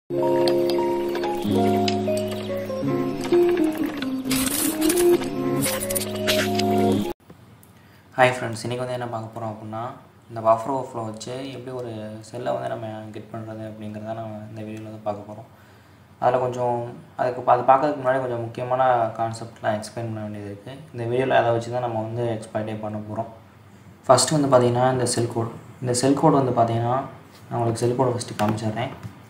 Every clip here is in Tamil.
ஹாய் ஃப்ரெண்ட்ஸ் இன்றைக்கி வந்து என்ன பார்க்க போகிறோம் அப்படின்னா இந்த பஃபர் ஓவர்ஃப்ளோ வச்சு எப்படி ஒரு செல்லை வந்து நம்ம கெட் பண்ணுறது அப்படிங்கிறத நம்ம இந்த வீடியோவில் வந்து பார்க்க போகிறோம் அதில் கொஞ்சம் அதுக்கு பா- அது பார்க்கறதுக்கு முன்னாடி கொஞ்சம் முக்கியமான கான்செப்ட்லாம் எக்ஸ்பிளைன் பண்ண வேண்டியது இருக்குது இந்த வீடியோவில் அதை வச்சு தான் நம்ம வந்து எக்ஸ்பிளைனே பண்ண போகிறோம் ஃபஸ்ட்டு வந்து பார்த்திங்கன்னா இந்த செல் கோட் இந்த செல் கோட் வந்து பார்த்திங்கன்னா நான் உங்களுக்கு செல் கோடை ஃபஸ்ட்டு காமிச்சிடுறேன்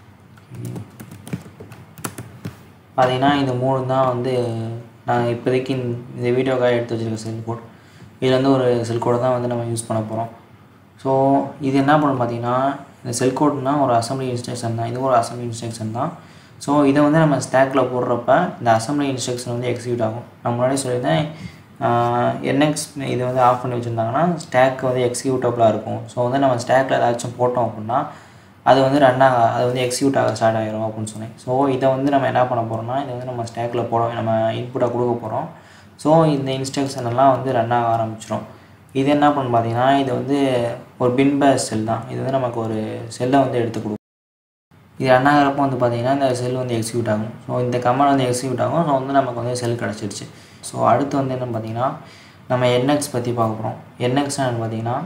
பார்த்தீங்கன்னா இந்த மூணு தான் வந்து நான் இப்போதைக்கு இந்த- இந்த வீடியோக்காக எடுத்து வச்சிருக்க செல் கோட் இதில் வந்து ஒரு செல் கோடை தான் வந்து நம்ம யூஸ் பண்ண போகிறோம் ஸோ இது என்ன பண்ணும் பார்த்தீங்கன்னா இந்த செல் கோட்னா ஒரு அசம்பிளி இன்ஸ்ட்ரக்ஷன் தான் இது ஒரு அசம்பிளி இன்ஸ்ட்ரக்ஷன் தான் ஸோ இதை வந்து நம்ம ஸ்டாக்கில் போடுறப்ப இந்த அசம்பிளி இன்ஸ்ட்ரக்ஷன் வந்து எக்ஸிக்யூட் ஆகும் நான் முன்னாடி சொல்லியிருந்தேன் என்எக்ஸ் இது வந்து ஆஃப் பண்ணி வச்சுருந்தாங்கன்னா ஸ்டாக் வந்து எக்ஸிக்யூட்டபுளாக இருக்கும் ஸோ வந்து நம்ம ஸ்டாக்கில் ஏதாச்சும் போட்டோம் அப்படின்னா அது வந்து ரன் ஆக அது வந்து எக்ஸிக்யூட் ஆக ஸ்டார்ட் ஆகிரும் அப்படின்னு சொன்னேன் ஸோ இதை வந்து நம்ம என்ன பண்ண போகிறோம்னா இதை வந்து நம்ம ஸ்டாக்கில் போட நம்ம இன்புட்டாக கொடுக்க போகிறோம் ஸோ இந்த இன்ஸ்ட்ரக்ஷன் எல்லாம் வந்து ரன் ஆக ஆரம்பிச்சிடும் இது என்ன பண்ணு பார்த்தீங்கன்னா இது வந்து ஒரு பின் பேஸ் செல் தான் இது வந்து நமக்கு ஒரு செல்லை வந்து எடுத்து கொடுக்கும் இது ரன் ஆகிறப்போ வந்து பார்த்தீங்கன்னா இந்த செல் வந்து எக்ஸிக்யூட் ஆகும் ஸோ இந்த கமெண்ட் வந்து எக்ஸிக்யூட் ஆகும் ஸோ வந்து நமக்கு வந்து செல் கிடச்சிருச்சு ஸோ அடுத்து வந்து என்ன பார்த்தீங்கன்னா நம்ம என்எக்ஸ் பற்றி பார்க்க போகிறோம் என்எக்ஸ்னா பார்த்தீங்கன்னா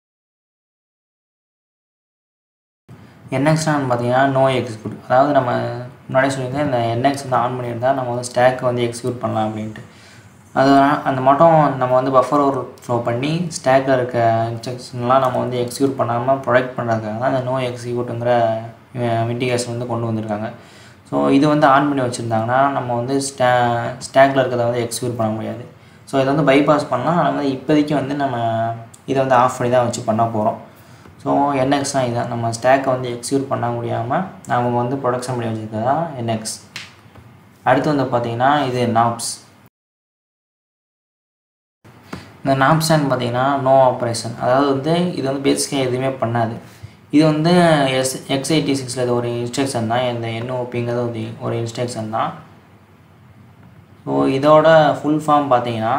என்எக்ஸ்னா பார்த்தீங்கன்னா நோ எக்ஸிக்யூட் அதாவது நம்ம முன்னாடி சொல்லியிருந்தேன் இந்த என்எக்ஸ் வந்து ஆன் பண்ணியிருந்தால் நம்ம வந்து ஸ்டாக் வந்து எக்ஸிக்யூட் பண்ணலாம் அப்படின்ட்டு அது அந்த மட்டும் நம்ம வந்து பஃபர் ஓவர் ஃப்ளோ பண்ணி ஸ்டாக்கில் இருக்க இன்ஸ்ட்ரக்ஷன்லாம் நம்ம வந்து எக்ஸிக்யூட் பண்ணாமல் ப்ரொடெக்ட் பண்ணுறதுக்காக தான் இந்த நோ எக்ஸிக்யூட்டுங்கிற மிட்டிகேஷன் வந்து கொண்டு வந்திருக்காங்க ஸோ இது வந்து ஆன் பண்ணி வச்சுருந்தாங்கன்னா நம்ம வந்து ஸ்டா ஸ்டாக்கில் இருக்கிறத வந்து எக்ஸிக்யூட் பண்ண முடியாது ஸோ இதை வந்து பைபாஸ் பண்ணலாம் ஆனால் வந்து இப்போதைக்கு வந்து நம்ம இதை வந்து ஆஃப் பண்ணி தான் வச்சு பண்ண போகிறோம் ஸோ என்எக்ஸ் தான் இதுதான் நம்ம ஸ்டாக்கை வந்து எக்ஸிக்யூட் பண்ண முடியாமல் நம்ம வந்து ப்ரொடக்ஷன் பண்ணி வச்சுருக்கிறது தான் என்எக்ஸ் அடுத்து வந்து பார்த்திங்கன்னா இது நாப்ஸ் இந்த நாப்ஸான்னு பார்த்தீங்கன்னா நோ ஆப்ரேஷன் அதாவது வந்து இது வந்து பேசிக்காக எதுவுமே பண்ணாது இது வந்து எஸ் எக்ஸ் எயிட்டி சிக்ஸில் இது ஒரு இன்ஸ்ட்ரக்ஷன் தான் இந்த என்ஓபிங்கிறது ஒரு ஒரு இன்ஸ்ட்ரக்ஷன் தான் ஸோ இதோட ஃபுல் ஃபார்ம் பார்த்தீங்கன்னா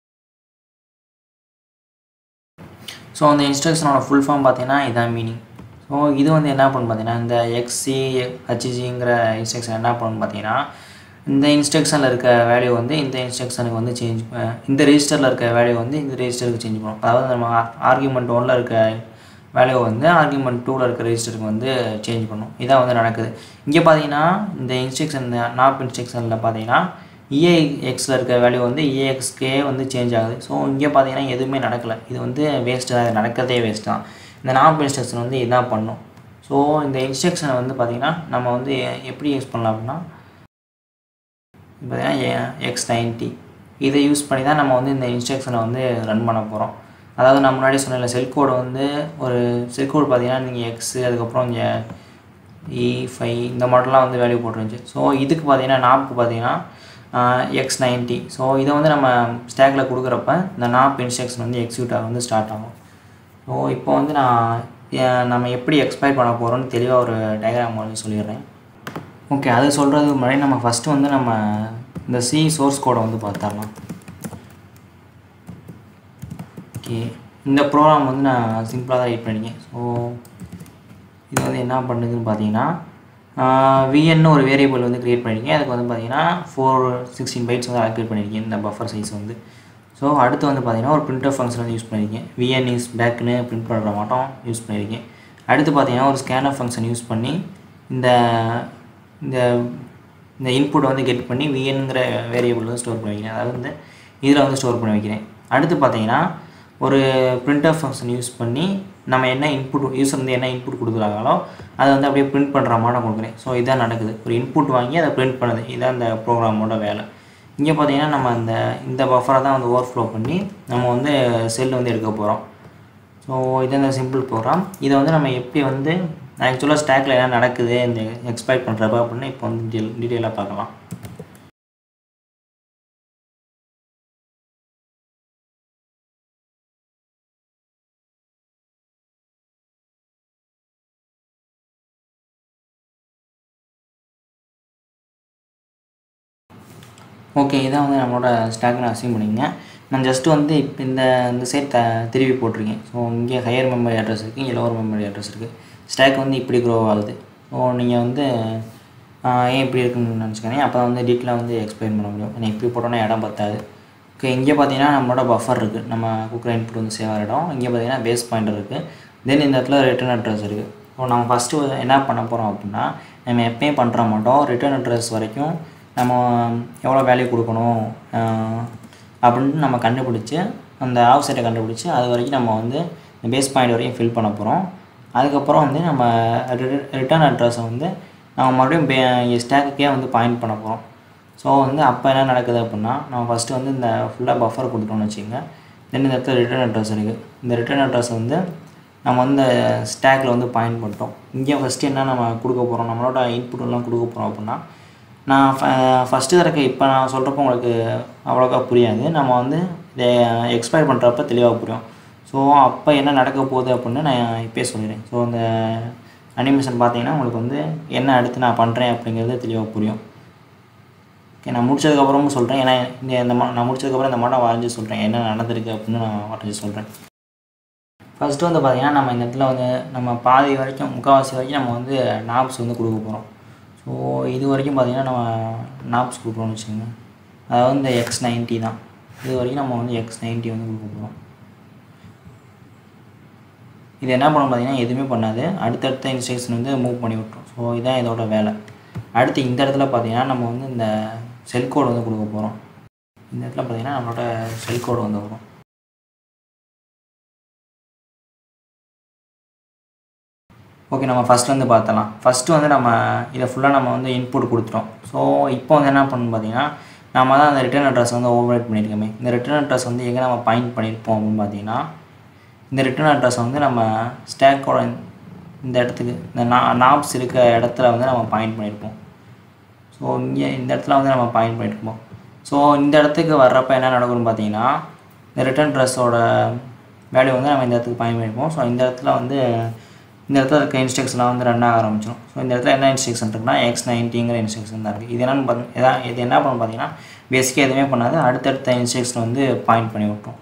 ஸோ அந்த இன்ஸ்ட்ரக்ஷனோட ஃபுல் ஃபார்ம் பார்த்தீங்கன்னா இதான் மீனிங் ஸோ இது வந்து என்ன பண்ணு பார்த்தீங்கன்னா இந்த எக்ஸி ஹச்ஜிங்கிற இன்ஸ்ட்ரக்ஷன் என்ன பண்ணு பார்த்தீங்கன்னா இந்த இன்ஸ்ட்ரக்ஷனில் இருக்க வேல்யூ வந்து இந்த இன்ஸ்ட்ரக்ஷனுக்கு வந்து சேஞ்ச் இந்த ரெஜிஸ்டரில் இருக்க வேல்யூ வந்து இந்த ரெஜிஸ்டருக்கு சேஞ்ச் பண்ணும் அதாவது நம்ம ஆர்கியூமெண்ட் ஒன்றில் இருக்க வேல்யூ வந்து ஆர்கியூமெண்ட் டூவில் இருக்க ரெஜிஸ்டருக்கு வந்து சேஞ்ச் பண்ணும் இதான் வந்து நடக்குது இங்கே பார்த்தீங்கன்னா இந்த இன்ஸ்ட்ரக்ஷன் இந்த நாப் இன்ஸ்ட்ரக்ஷனில் பார்த்தீங்கன்னா இஏஎக்ஸில் இருக்க வேல்யூ வந்து இஏஎக்ஸ்கே வந்து சேஞ்ச் ஆகுது ஸோ இங்கே பார்த்தீங்கன்னா எதுவுமே நடக்கலை இது வந்து வேஸ்ட்டு தான் இது நடக்கிறதே வேஸ்ட் தான் இந்த நாப் இன்ஸ்ட்ரக்ஷன் வந்து இதான் பண்ணும் ஸோ இந்த இன்ஸ்ட்ரக்ஷனை வந்து பார்த்திங்கன்னா நம்ம வந்து எ- எப்படி யூஸ் பண்ணலாம் அப்படின்னா பார்த்தீங்கன்னா எக்ஸ் நைன்ட்டி இதை யூஸ் பண்ணி தான் நம்ம வந்து இந்த இன்ஸ்ட்ரக்ஷனை வந்து ரன் பண்ண போகிறோம் அதாவது நான் முன்னாடி சொன்ன செல் கோடு வந்து ஒரு செல் கோடு பார்த்தீங்கன்னா நீங்கள் எக்ஸு அதுக்கப்புறம் இங்கே இ ஃபைவ் இந்த மாடல்லாம் வந்து வேல்யூ போட்டுருந்துச்சு ஸோ இதுக்கு பார்த்தீங்கன்னா நாப்க்கு பார்த்தீங்கன்னா எக்ஸ் நைன்ட்டி ஸோ இதை வந்து நம்ம ஸ்டாக்கில் கொடுக்குறப்ப இந்த நாப் இன்ஸ்ட்ரக்ஷன் வந்து எக்ஸிக்யூட் ஆக வந்து ஸ்டார்ட் ஆகும் ஸோ இப்போ வந்து நான் எ- நம்ம எப்படி எக்ஸ்பைர் பண்ண போகிறோம்னு தெளிவாக ஒரு டயக்ராம் வந்து சொல்லிடுறேன் ஓகே அது சொல்கிறதுக்கு முன்னாடி நம்ம ஃபஸ்ட்டு வந்து நம்ம இந்த சி சோர்ஸ் கோடை வந்து பார்த்துடலாம் ஓகே இந்த ப்ரோக்ராம் வந்து நான் சிம்பிளாக தான் ரைட் பண்ணியிருக்கேன் ஸோ இது வந்து என்ன பண்ணுதுன்னு பார்த்தீங்கன்னா விஎன்னு ஒரு வேரியபிள் வந்து க்ரியேட் பண்ணியிருக்கேன் அதுக்கு வந்து பார்த்தீங்கன்னா ஃபோர் சிக்ஸ்டீன் பைட்ஸ் வந்து ஆக்டிவேட் பண்ணியிருக்கேன் இந்த பஃபர் சைஸ் வந்து ஸோ அடுத்து வந்து பார்த்தீங்கன்னா ஒரு பிரிண்டர் ஃபங்க்ஷன் வந்து யூஸ் பண்ணியிருக்கேன் விஎன் இஸ் பேக்னு பிரிண்ட் பண்ணுற மாட்டோம் யூஸ் பண்ணியிருக்கேன் அடுத்து பார்த்தீங்கன்னா ஒரு ஸ்கேனர் ஃபங்க்ஷன் யூஸ் பண்ணி இந்த இந்த இந்த இன்புட்டை வந்து கெட் பண்ணி விஎன்ங்கிற வேரியபிள் வந்து ஸ்டோர் பண்ணி வைக்கிறேன் அதாவது வந்து இதில் வந்து ஸ்டோர் பண்ணி வைக்கிறேன் அடுத்து பார்த்தீங்கன்னா ஒரு பிரிண்டர் ஃபங்க்ஷன் யூஸ் பண்ணி நம்ம என்ன இன்புட் யூஸர் வந்து என்ன இன்புட் கொடுக்குறாங்களோ அதை வந்து அப்படியே பிரிண்ட் பண்ணுற மாதிரி கொடுக்குறேன் ஸோ இதான் நடக்குது ஒரு இன்புட் வாங்கி அதை பிரிண்ட் பண்ணுது இதான் இந்த ப்ரோக்ராமோட வேலை இங்கே பார்த்தீங்கன்னா நம்ம அந்த இந்த பஃபரை தான் வந்து ஓவர் ஃப்ளோ பண்ணி நம்ம வந்து செல் வந்து எடுக்க போகிறோம் ஸோ இது இந்த சிம்பிள் ப்ரோக்ராம் இதை வந்து நம்ம எப்படி வந்து ஆக்சுவலாக ஸ்டாக்கில் என்ன நடக்குது இந்த எக்ஸ்பைட் பண்ணுறப்ப அப்படின்னு இப்போ வந்து டீட்டெயில் டீட்டெயிலாக பார்க்கலாம் ஓகே இதான் வந்து நம்மளோட ஸ்டாக் நான் அசைன் பண்ணிங்க நான் ஜஸ்ட்டு வந்து இப்போ இந்த இந்த சைட் த திருப்பி போட்டிருக்கேன் ஸோ இங்கே ஹையர் மெமரி அட்ரஸ் இருக்குது இங்கே லோவர் மெமரி அட்ரஸ் இருக்குது ஸ்டாக் வந்து இப்படி க்ரோ ஆகுது ஸோ நீங்கள் வந்து ஆஹ் ஏன் இப்படி இருக்குன்னு நினச்சிக்கிறேன் அப்போ வந்து டீட்டெயிலாக வந்து எக்ஸ்பிளைன் பண்ண முடியும் ஏன்னா இப்படி போட்டோன்னா இடம் பத்தாது ஓகே இங்கே பார்த்தீங்கன்னா நம்மளோட பஃபர் இருக்குது நம்ம குக்கர் இன்புட் வந்து சேவ் ஆகிற இடம் இங்கே பார்த்தீங்கன்னா பேஸ் பாயிண்டர் இருக்குது தென் இந்த இடத்துல ரிட்டர்ன் அட்ரஸ் இருக்குது ஸோ நம்ம ஃபஸ்ட்டு என்ன பண்ண போகிறோம் அப்படின்னா நம்ம எப்பயும் பண்ணுற மாட்டோம் ரிட்டர்ன் அட்ரஸ் வரைக்கும் நம்ம எவ்வளோ வேல்யூ கொடுக்கணும் ஆஹ் அப்படின்னு நம்ம கண்டுபிடிச்சி அந்த ஆஃப் சைட்டை கண்டுபிடிச்சி அது வரைக்கும் நம்ம வந்து இந்த பேஸ் பாயிண்ட் வரைக்கும் ஃபில் பண்ண போகிறோம் அதுக்கப்புறம் வந்து நம்ம ரிட்டர்ன் அட்ரஸை வந்து நம்ம மறுபடியும் பே ஸ்டேக்குக்கே வந்து பாயிண்ட் பண்ண போகிறோம் ஸோ வந்து அப்போ என்ன நடக்குது அப்படின்னா நம்ம ஃபஸ்ட்டு வந்து இந்த ஃபுல்லாக பஃபர் கொடுத்துட்டோம்னு வச்சுக்கோங்க தென் இந்த இடத்துல ரிட்டர்ன் அட்ரஸ் இருக்குது இந்த ரிட்டர்ன் அட்ரஸ் வந்து நம்ம வந்து ஸ்டேக்கில் வந்து பாயிண்ட் பண்ணிட்டோம் இங்கே ஃபஸ்ட்டு என்ன நம்ம கொடுக்க போகிறோம் நம்மளோட இன்புட் எல்லாம் கொடுக்க போகிறோம் அப்படின்னா நான் ஃபஸ்ட்டு தடவை இப்போ நான் சொல்கிறப்ப உங்களுக்கு அவ்வளோக்கா புரியாது நம்ம வந்து இதை எக்ஸ்பயர் பண்ணுறப்ப தெளிவாக புரியும் ஸோ அப்போ என்ன நடக்க போகுது அப்படின்னு நான் இப்போயே சொல்லிடுறேன் ஸோ இந்த அனிமேஷன் பார்த்தீங்கன்னா உங்களுக்கு வந்து என்ன அடுத்து நான் பண்ணுறேன் அப்படிங்கிறது தெளிவாக புரியும் ஓகே நான் முடிச்சதுக்கப்புறமும் சொல்கிறேன் ஏன்னா இந்த இந்த மா நான் முடிச்சதுக்கப்புறம் இந்த மாட்டம் வரைஞ்சி சொல்கிறேன் என்ன நடந்திருக்கு அப்படின்னு நான் வரைஞ்சி சொல்கிறேன் ஃபஸ்ட்டு வந்து பார்த்திங்கன்னா நம்ம இந்த இடத்துல வந்து நம்ம பாதி வரைக்கும் முக்கால்வாசி வரைக்கும் நம்ம வந்து நாப்ஸ் வந்து கொடுக்க போகிறோம் ஸோ இது வரைக்கும் பார்த்திங்கன்னா நம்ம நாப்ஸ் கொடுக்குறோம்னு வச்சுக்கோங்க அதாவது இந்த எக்ஸ் நைன்ட்டி தான் இது வரைக்கும் நம்ம வந்து எக்ஸ் நைன்ட்டி வந்து கொடுக்க போகிறோம் இது என்ன பண்ணும் பார்த்தீங்கன்னா எதுவுமே பண்ணாது அடுத்தடுத்த இன்ஸ்ட்ரக்ஷன் வந்து மூவ் பண்ணி விட்டுரும் ஸோ இதான் இதோட வேலை அடுத்து இந்த இடத்துல பார்த்தீங்கன்னா நம்ம வந்து இந்த செல் கோடு வந்து கொடுக்க போகிறோம் இந்த இடத்துல பார்த்தீங்கன்னா நம்மளோட செல் கோடு வந்து வரும் ஓகே நம்ம ஃபஸ்ட் வந்து பார்த்தலாம் ஃபஸ்ட்டு வந்து நம்ம இதை ஃபுல்லாக நம்ம வந்து இன்புட் கொடுத்துட்டோம் ஸோ இப்போ வந்து என்ன பண்ணணும் பார்த்தீங்கன்னா நம்ம தான் அந்த ரிட்டர்ன் அட்ரஸ் வந்து ஓவர்ரைட் பண்ணியிருக்கோமே இந்த ரிட்டர்ன் அட்ரஸ் வந்து எங்கே நம்ம பாயிண்ட் பண்ணியிருப்போம் அப்படின்னு பார்த்தீங்கன்னா இந்த ரிட்டர்ன் அட்ரஸ் வந்து நம்ம ஸ்டேக்கோட இந்த இடத்துக்கு இந்த நா நாப்ஸ் இருக்க இடத்துல வந்து நம்ம பாயிண்ட் பண்ணியிருப்போம் ஸோ இங்கே இந்த இடத்துல வந்து நம்ம பாயிண்ட் பண்ணியிருப்போம் ஸோ இந்த இடத்துக்கு வர்றப்ப என்ன நடக்கும்னு பார்த்தீங்கன்னா இந்த ரிட்டர்ன் ட்ரெஸ்ஸோட வேல்யூ வந்து நம்ம இந்த இடத்துக்கு பாயிண்ட் பண்ணியிருப்போம் ஸோ இந்த இடத்துல வந்து இந்த இடத்துல இருக்க இன்ஸ்ட்ரக்ஷன்லாம் வந்து ரன் ஆக ஆரம்பிச்சிடும் ஸோ இந்த இடத்துல என்ன இன்ஸ்ட்ரக்ஷன் இருக்குன்னா எக்ஸ் நைன்ட்டிங்கிற இன்ஸ்ட்ரக்ஷன் தான் இருக்குது இது என்னன்னு பார்த்து எதா இது என்ன பண்ணும் பார்த்தீங்கன்னா பேசிக்காக எதுவுமே பண்ணாது அடுத்தடுத்த இன்ஸ்ட்ரக்ஷன் வந்து பாயிண்ட் பண்ணி விட்டோம்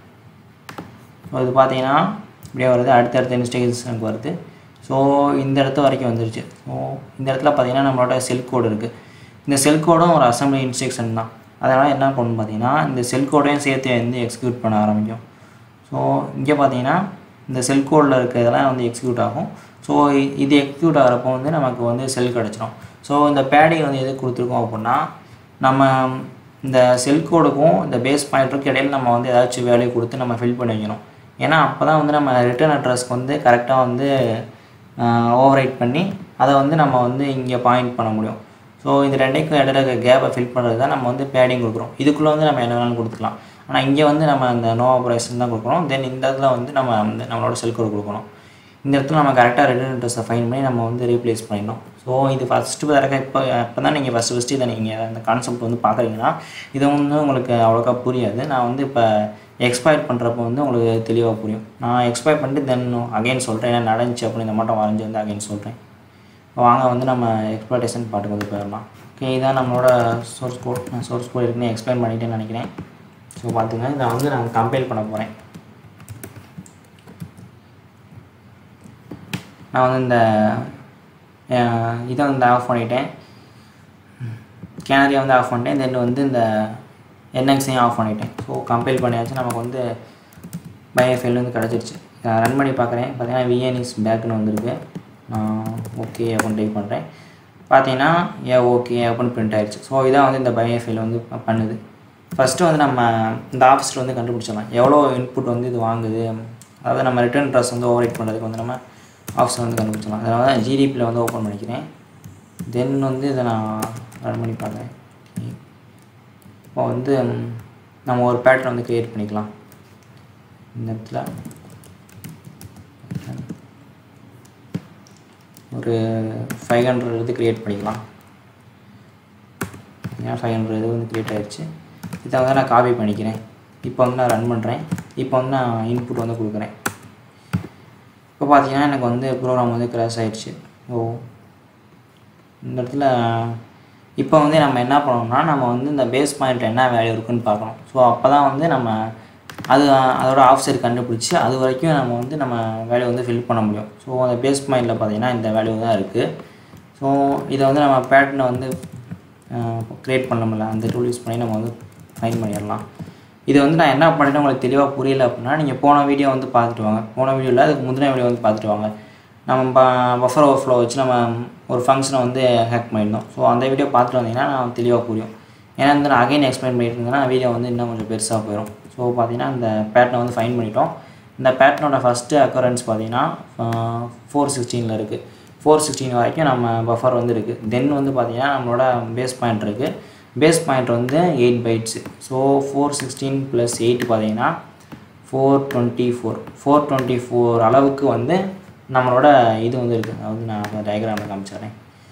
ஸோ இது பார்த்தீங்கன்னா இப்படியே வருது அடுத்தடுத்த இன்ஸ்ட்ரக்ஷனுக்கு வருது ஸோ இந்த இடத்து வரைக்கும் வந்துருச்சு ஸோ இந்த இடத்துல பார்த்தீங்கன்னா நம்மளோட செல் கோடு இருக்குது இந்த செல் கோடும் ஒரு அசம்பிளி இன்ஸ்ட்ரக்ஷன் தான் அதனால் என்ன பண்ணணும் பார்த்தீங்கன்னா இந்த செல் கோடையும் சேர்த்து வந்து எக்ஸிக்யூட் பண்ண ஆரம்பிக்கும் ஸோ இங்கே பார்த்தீங்கன்னா இந்த செல் கோடில் இருக்க இதெல்லாம் வந்து எக்ஸிக்யூட் ஆகும் ஸோ இது எக்ஸிக்யூட் ஆகிறப்போ வந்து நமக்கு வந்து செல் கிடச்சிரும் ஸோ இந்த பேடிங் வந்து எது கொடுத்துருக்கோம் அப்படின்னா நம்ம இந்த செல் கோடுக்கும் இந்த பேஸ் பாயிண்ட்டுக்கும் இடையில நம்ம வந்து ஏதாச்சும் வேல்யூ கொடுத்து நம்ம ஃபில் பண்ணி வைக்கணும் ஏன்னா அப்போ தான் வந்து நம்ம ரிட்டர்ன் அட்ரஸ்க்கு வந்து கரெக்டாக வந்து ஓவரைட் பண்ணி அதை வந்து நம்ம வந்து இங்கே பாயிண்ட் பண்ண முடியும் ஸோ இந்த ரெண்டைக்கும் இடையில இருக்க கேப்பை ஃபில் பண்ணுறது தான் நம்ம வந்து பேடிங் கொடுக்குறோம் இதுக்குள்ளே வந்து நம்ம என்ன வேணாலும் கொடுத்துக்கலாம் ஆனால் இங்கே வந்து நம்ம அந்த நோ ஆப்ரேஷன் தான் கொடுக்குறோம் தென் இந்த இடத்துல வந்து நம்ம வந்து நம்மளோட செல் கோடு கொடுக்கணும் இந்த இடத்துல நம்ம கரெக்டாக ரிட்டர்ன் அட்ரஸை ஃபைன் பண்ணி நம்ம வந்து ரீப்ளேஸ் பண்ணிடணும் ஸோ இது ஃபஸ்ட்டு தடவை இப்போ இப்போ தான் நீங்கள் ஃபஸ்ட்டு ஃபஸ்ட்டு இதை நீங்கள் அந்த கான்செப்ட் வந்து பார்க்குறீங்கன்னா இது வந்து உங்களுக்கு அவ்வளோக்கா புரியாது நான் வந்து இப்போ எக்ஸ்பயர் பண்ணுறப்போ வந்து உங்களுக்கு தெளிவாக புரியும் நான் எக்ஸ்பயர் பண்ணிட்டு தென் அகைன் சொல்கிறேன் என்ன நடந்துச்சு அப்படின்னு இந்த மட்டும் வரைஞ்சி வந்து அகைன் சொல்கிறேன் வாங்க வந்து நம்ம எக்ஸ்ப்ளோட்டேஷன் பாட்டுக்கு வந்து போயிடலாம் ஓகே இதான் நம்மளோட சோர்ஸ் கோட் நான் சோர்ஸ் கோட் இருக்குன்னு எக்ஸ்பிளைன் பண்ணிட்டேன்னு நினைக்கிறேன் ஸோ பார்த்துங்க இதை வந்து நான் கம்பைல் பண்ண போகிறேன் நான் வந்து இந்த அஹ், இதை வந்து ஆஃப் பண்ணிட்டேன் கேனரியை வந்து ஆஃப் பண்ணிட்டேன் தென் வந்து இந்த என்எக்ஸையும் ஆஃப் பண்ணிட்டேன் ஸோ கம்பைல் பண்ணியாச்சு நமக்கு வந்து பயோஃபைல் வந்து கிடச்சிருச்சு நான் ரன் பண்ணி பார்க்குறேன் பார்த்தீங்கன்னா விஎன் இஸ் பேக்னு வந்திருக்கு நான் ஓகே அப்படின்னு டைப் பண்ணுறேன் பார்த்தீங்கன்னா ஏ ஓகே அப்படின்னு பிரிண்ட் ஆயிடுச்சு ஸோ இதான் வந்து இந்த பயோஃபைல் வந்து ப- பண்ணுது ஃபஸ்ட்டு வந்து நம்ம இந்த ஆஃபீஸில் வந்து கண்டுபிடிச்சிடலாம் எவ்வளோ இன்புட் வந்து இது வாங்குது அதாவது நம்ம ரிட்டர்ன் ட்ரெஸ் வந்து ஓவர் பண்ணுறதுக்கு வந்து நம்ம ஆஃபீஸில் வந்து கண்டுபிடிச்சிடலாம் அதனால தான் ஜிடிபியில் வந்து ஓப்பன் பண்ணிக்கிறேன் தென் வந்து இதை நான் ரன் பண்ணி பார்க்குறேன் இப்போ வந்து ம், நம்ம ஒரு பேட்டர்ன் வந்து க்ரியேட் பண்ணிக்கலாம் இந்த இடத்துல ஒரு ஃபைவ் ஹண்ட்ரட் இது க்ரியேட் பண்ணிக்கலாம் ஏன் ஃபைவ் ஹண்ட்ரட் இது வந்து க்ரியேட் ஆயிடுச்சு இதை வந்து நான் காப்பி பண்ணிக்கிறேன் இப்போ வந்து நான் ரன் பண்ணுறேன் இப்போ வந்து நான் இன்புட் வந்து கொடுக்குறேன் இப்போ பார்த்தீங்கன்னா எனக்கு வந்து ப்ரோக்ராம் வந்து கிராஷ் ஆயிடுச்சு ஓ இந்த இடத்துல இப்போ வந்து நம்ம என்ன பண்ணணும்னா நம்ம வந்து இந்த பேஸ் பாயிண்ட் என்ன வேல்யூ இருக்குன்னு பார்க்கணும் ஸோ அப்போ தான் வந்து நம்ம அது அதோட ஆஃப்சைட் கண்டுபிடிச்சி அது வரைக்கும் நம்ம வந்து நம்ம வேல்யூ வந்து ஃபில் பண்ண முடியும் ஸோ அந்த பேஸ் பாயிண்டில் பார்த்தீங்கன்னா இந்த வேல்யூ தான் இருக்குது ஸோ இதை வந்து நம்ம பேட்டர்னை வந்து க்ரியேட் பண்ணோம்ல அந்த டூல் யூஸ் பண்ணி நம்ம வந்து ஃபைன் பண்ணிடலாம் இது வந்து நான் என்ன பண்ணிட்டேன் உங்களுக்கு தெளிவாக புரியல அப்படின்னா நீங்கள் போன வீடியோ வந்து பார்த்துட்டு வாங்க போன வீடியோவில் அதுக்கு முந்தின வீடியோ வந்து பார்த்துட்டு வாங்க நம்ம ப பஃபர் ஓவர்ஃப்ளோ வச்சு நம்ம ஒரு ஃபங்க்ஷனை வந்து ஹேக் பண்ணியிருந்தோம் ஸோ அந்த வீடியோ பார்த்துட்டு வந்தீங்கன்னா நான் தெளிவாக புரியும் ஏன்னா வந்து நான் அகைன் எக்ஸ்பிளைன் பண்ணிட்டு இருந்தேன்னா வீடியோ வந்து இன்னும் கொஞ்சம் பெருசாக போயிடும் ஸோ பார்த்தீங்கன்னா இந்த பேட்டர்னை வந்து ஃபைன் பண்ணிட்டோம் இந்த பேட்டர்னோட ஃபஸ்ட்டு அக்கரன்ஸ் பார்த்தீங்கன்னா ஃபோர் சிக்ஸ்டீனில் இருக்குது ஃபோர் சிக்ஸ்டீன் வரைக்கும் நம்ம பஃபர் வந்து இருக்குது தென் வந்து பார்த்தீங்கன்னா நம்மளோட பேஸ் பாயிண்ட் இருக்குது பேஸ் பாயிண்ட் வந்து eight bytes so four sixteen plus eight பார்த்தீங்கன்னா four twenty four four twenty four அளவுக்கு வந்து நம்மளோட இது வந்து இருக்குது அதாவது நான் டயக்ராமில் காமிச்சிடுறேன்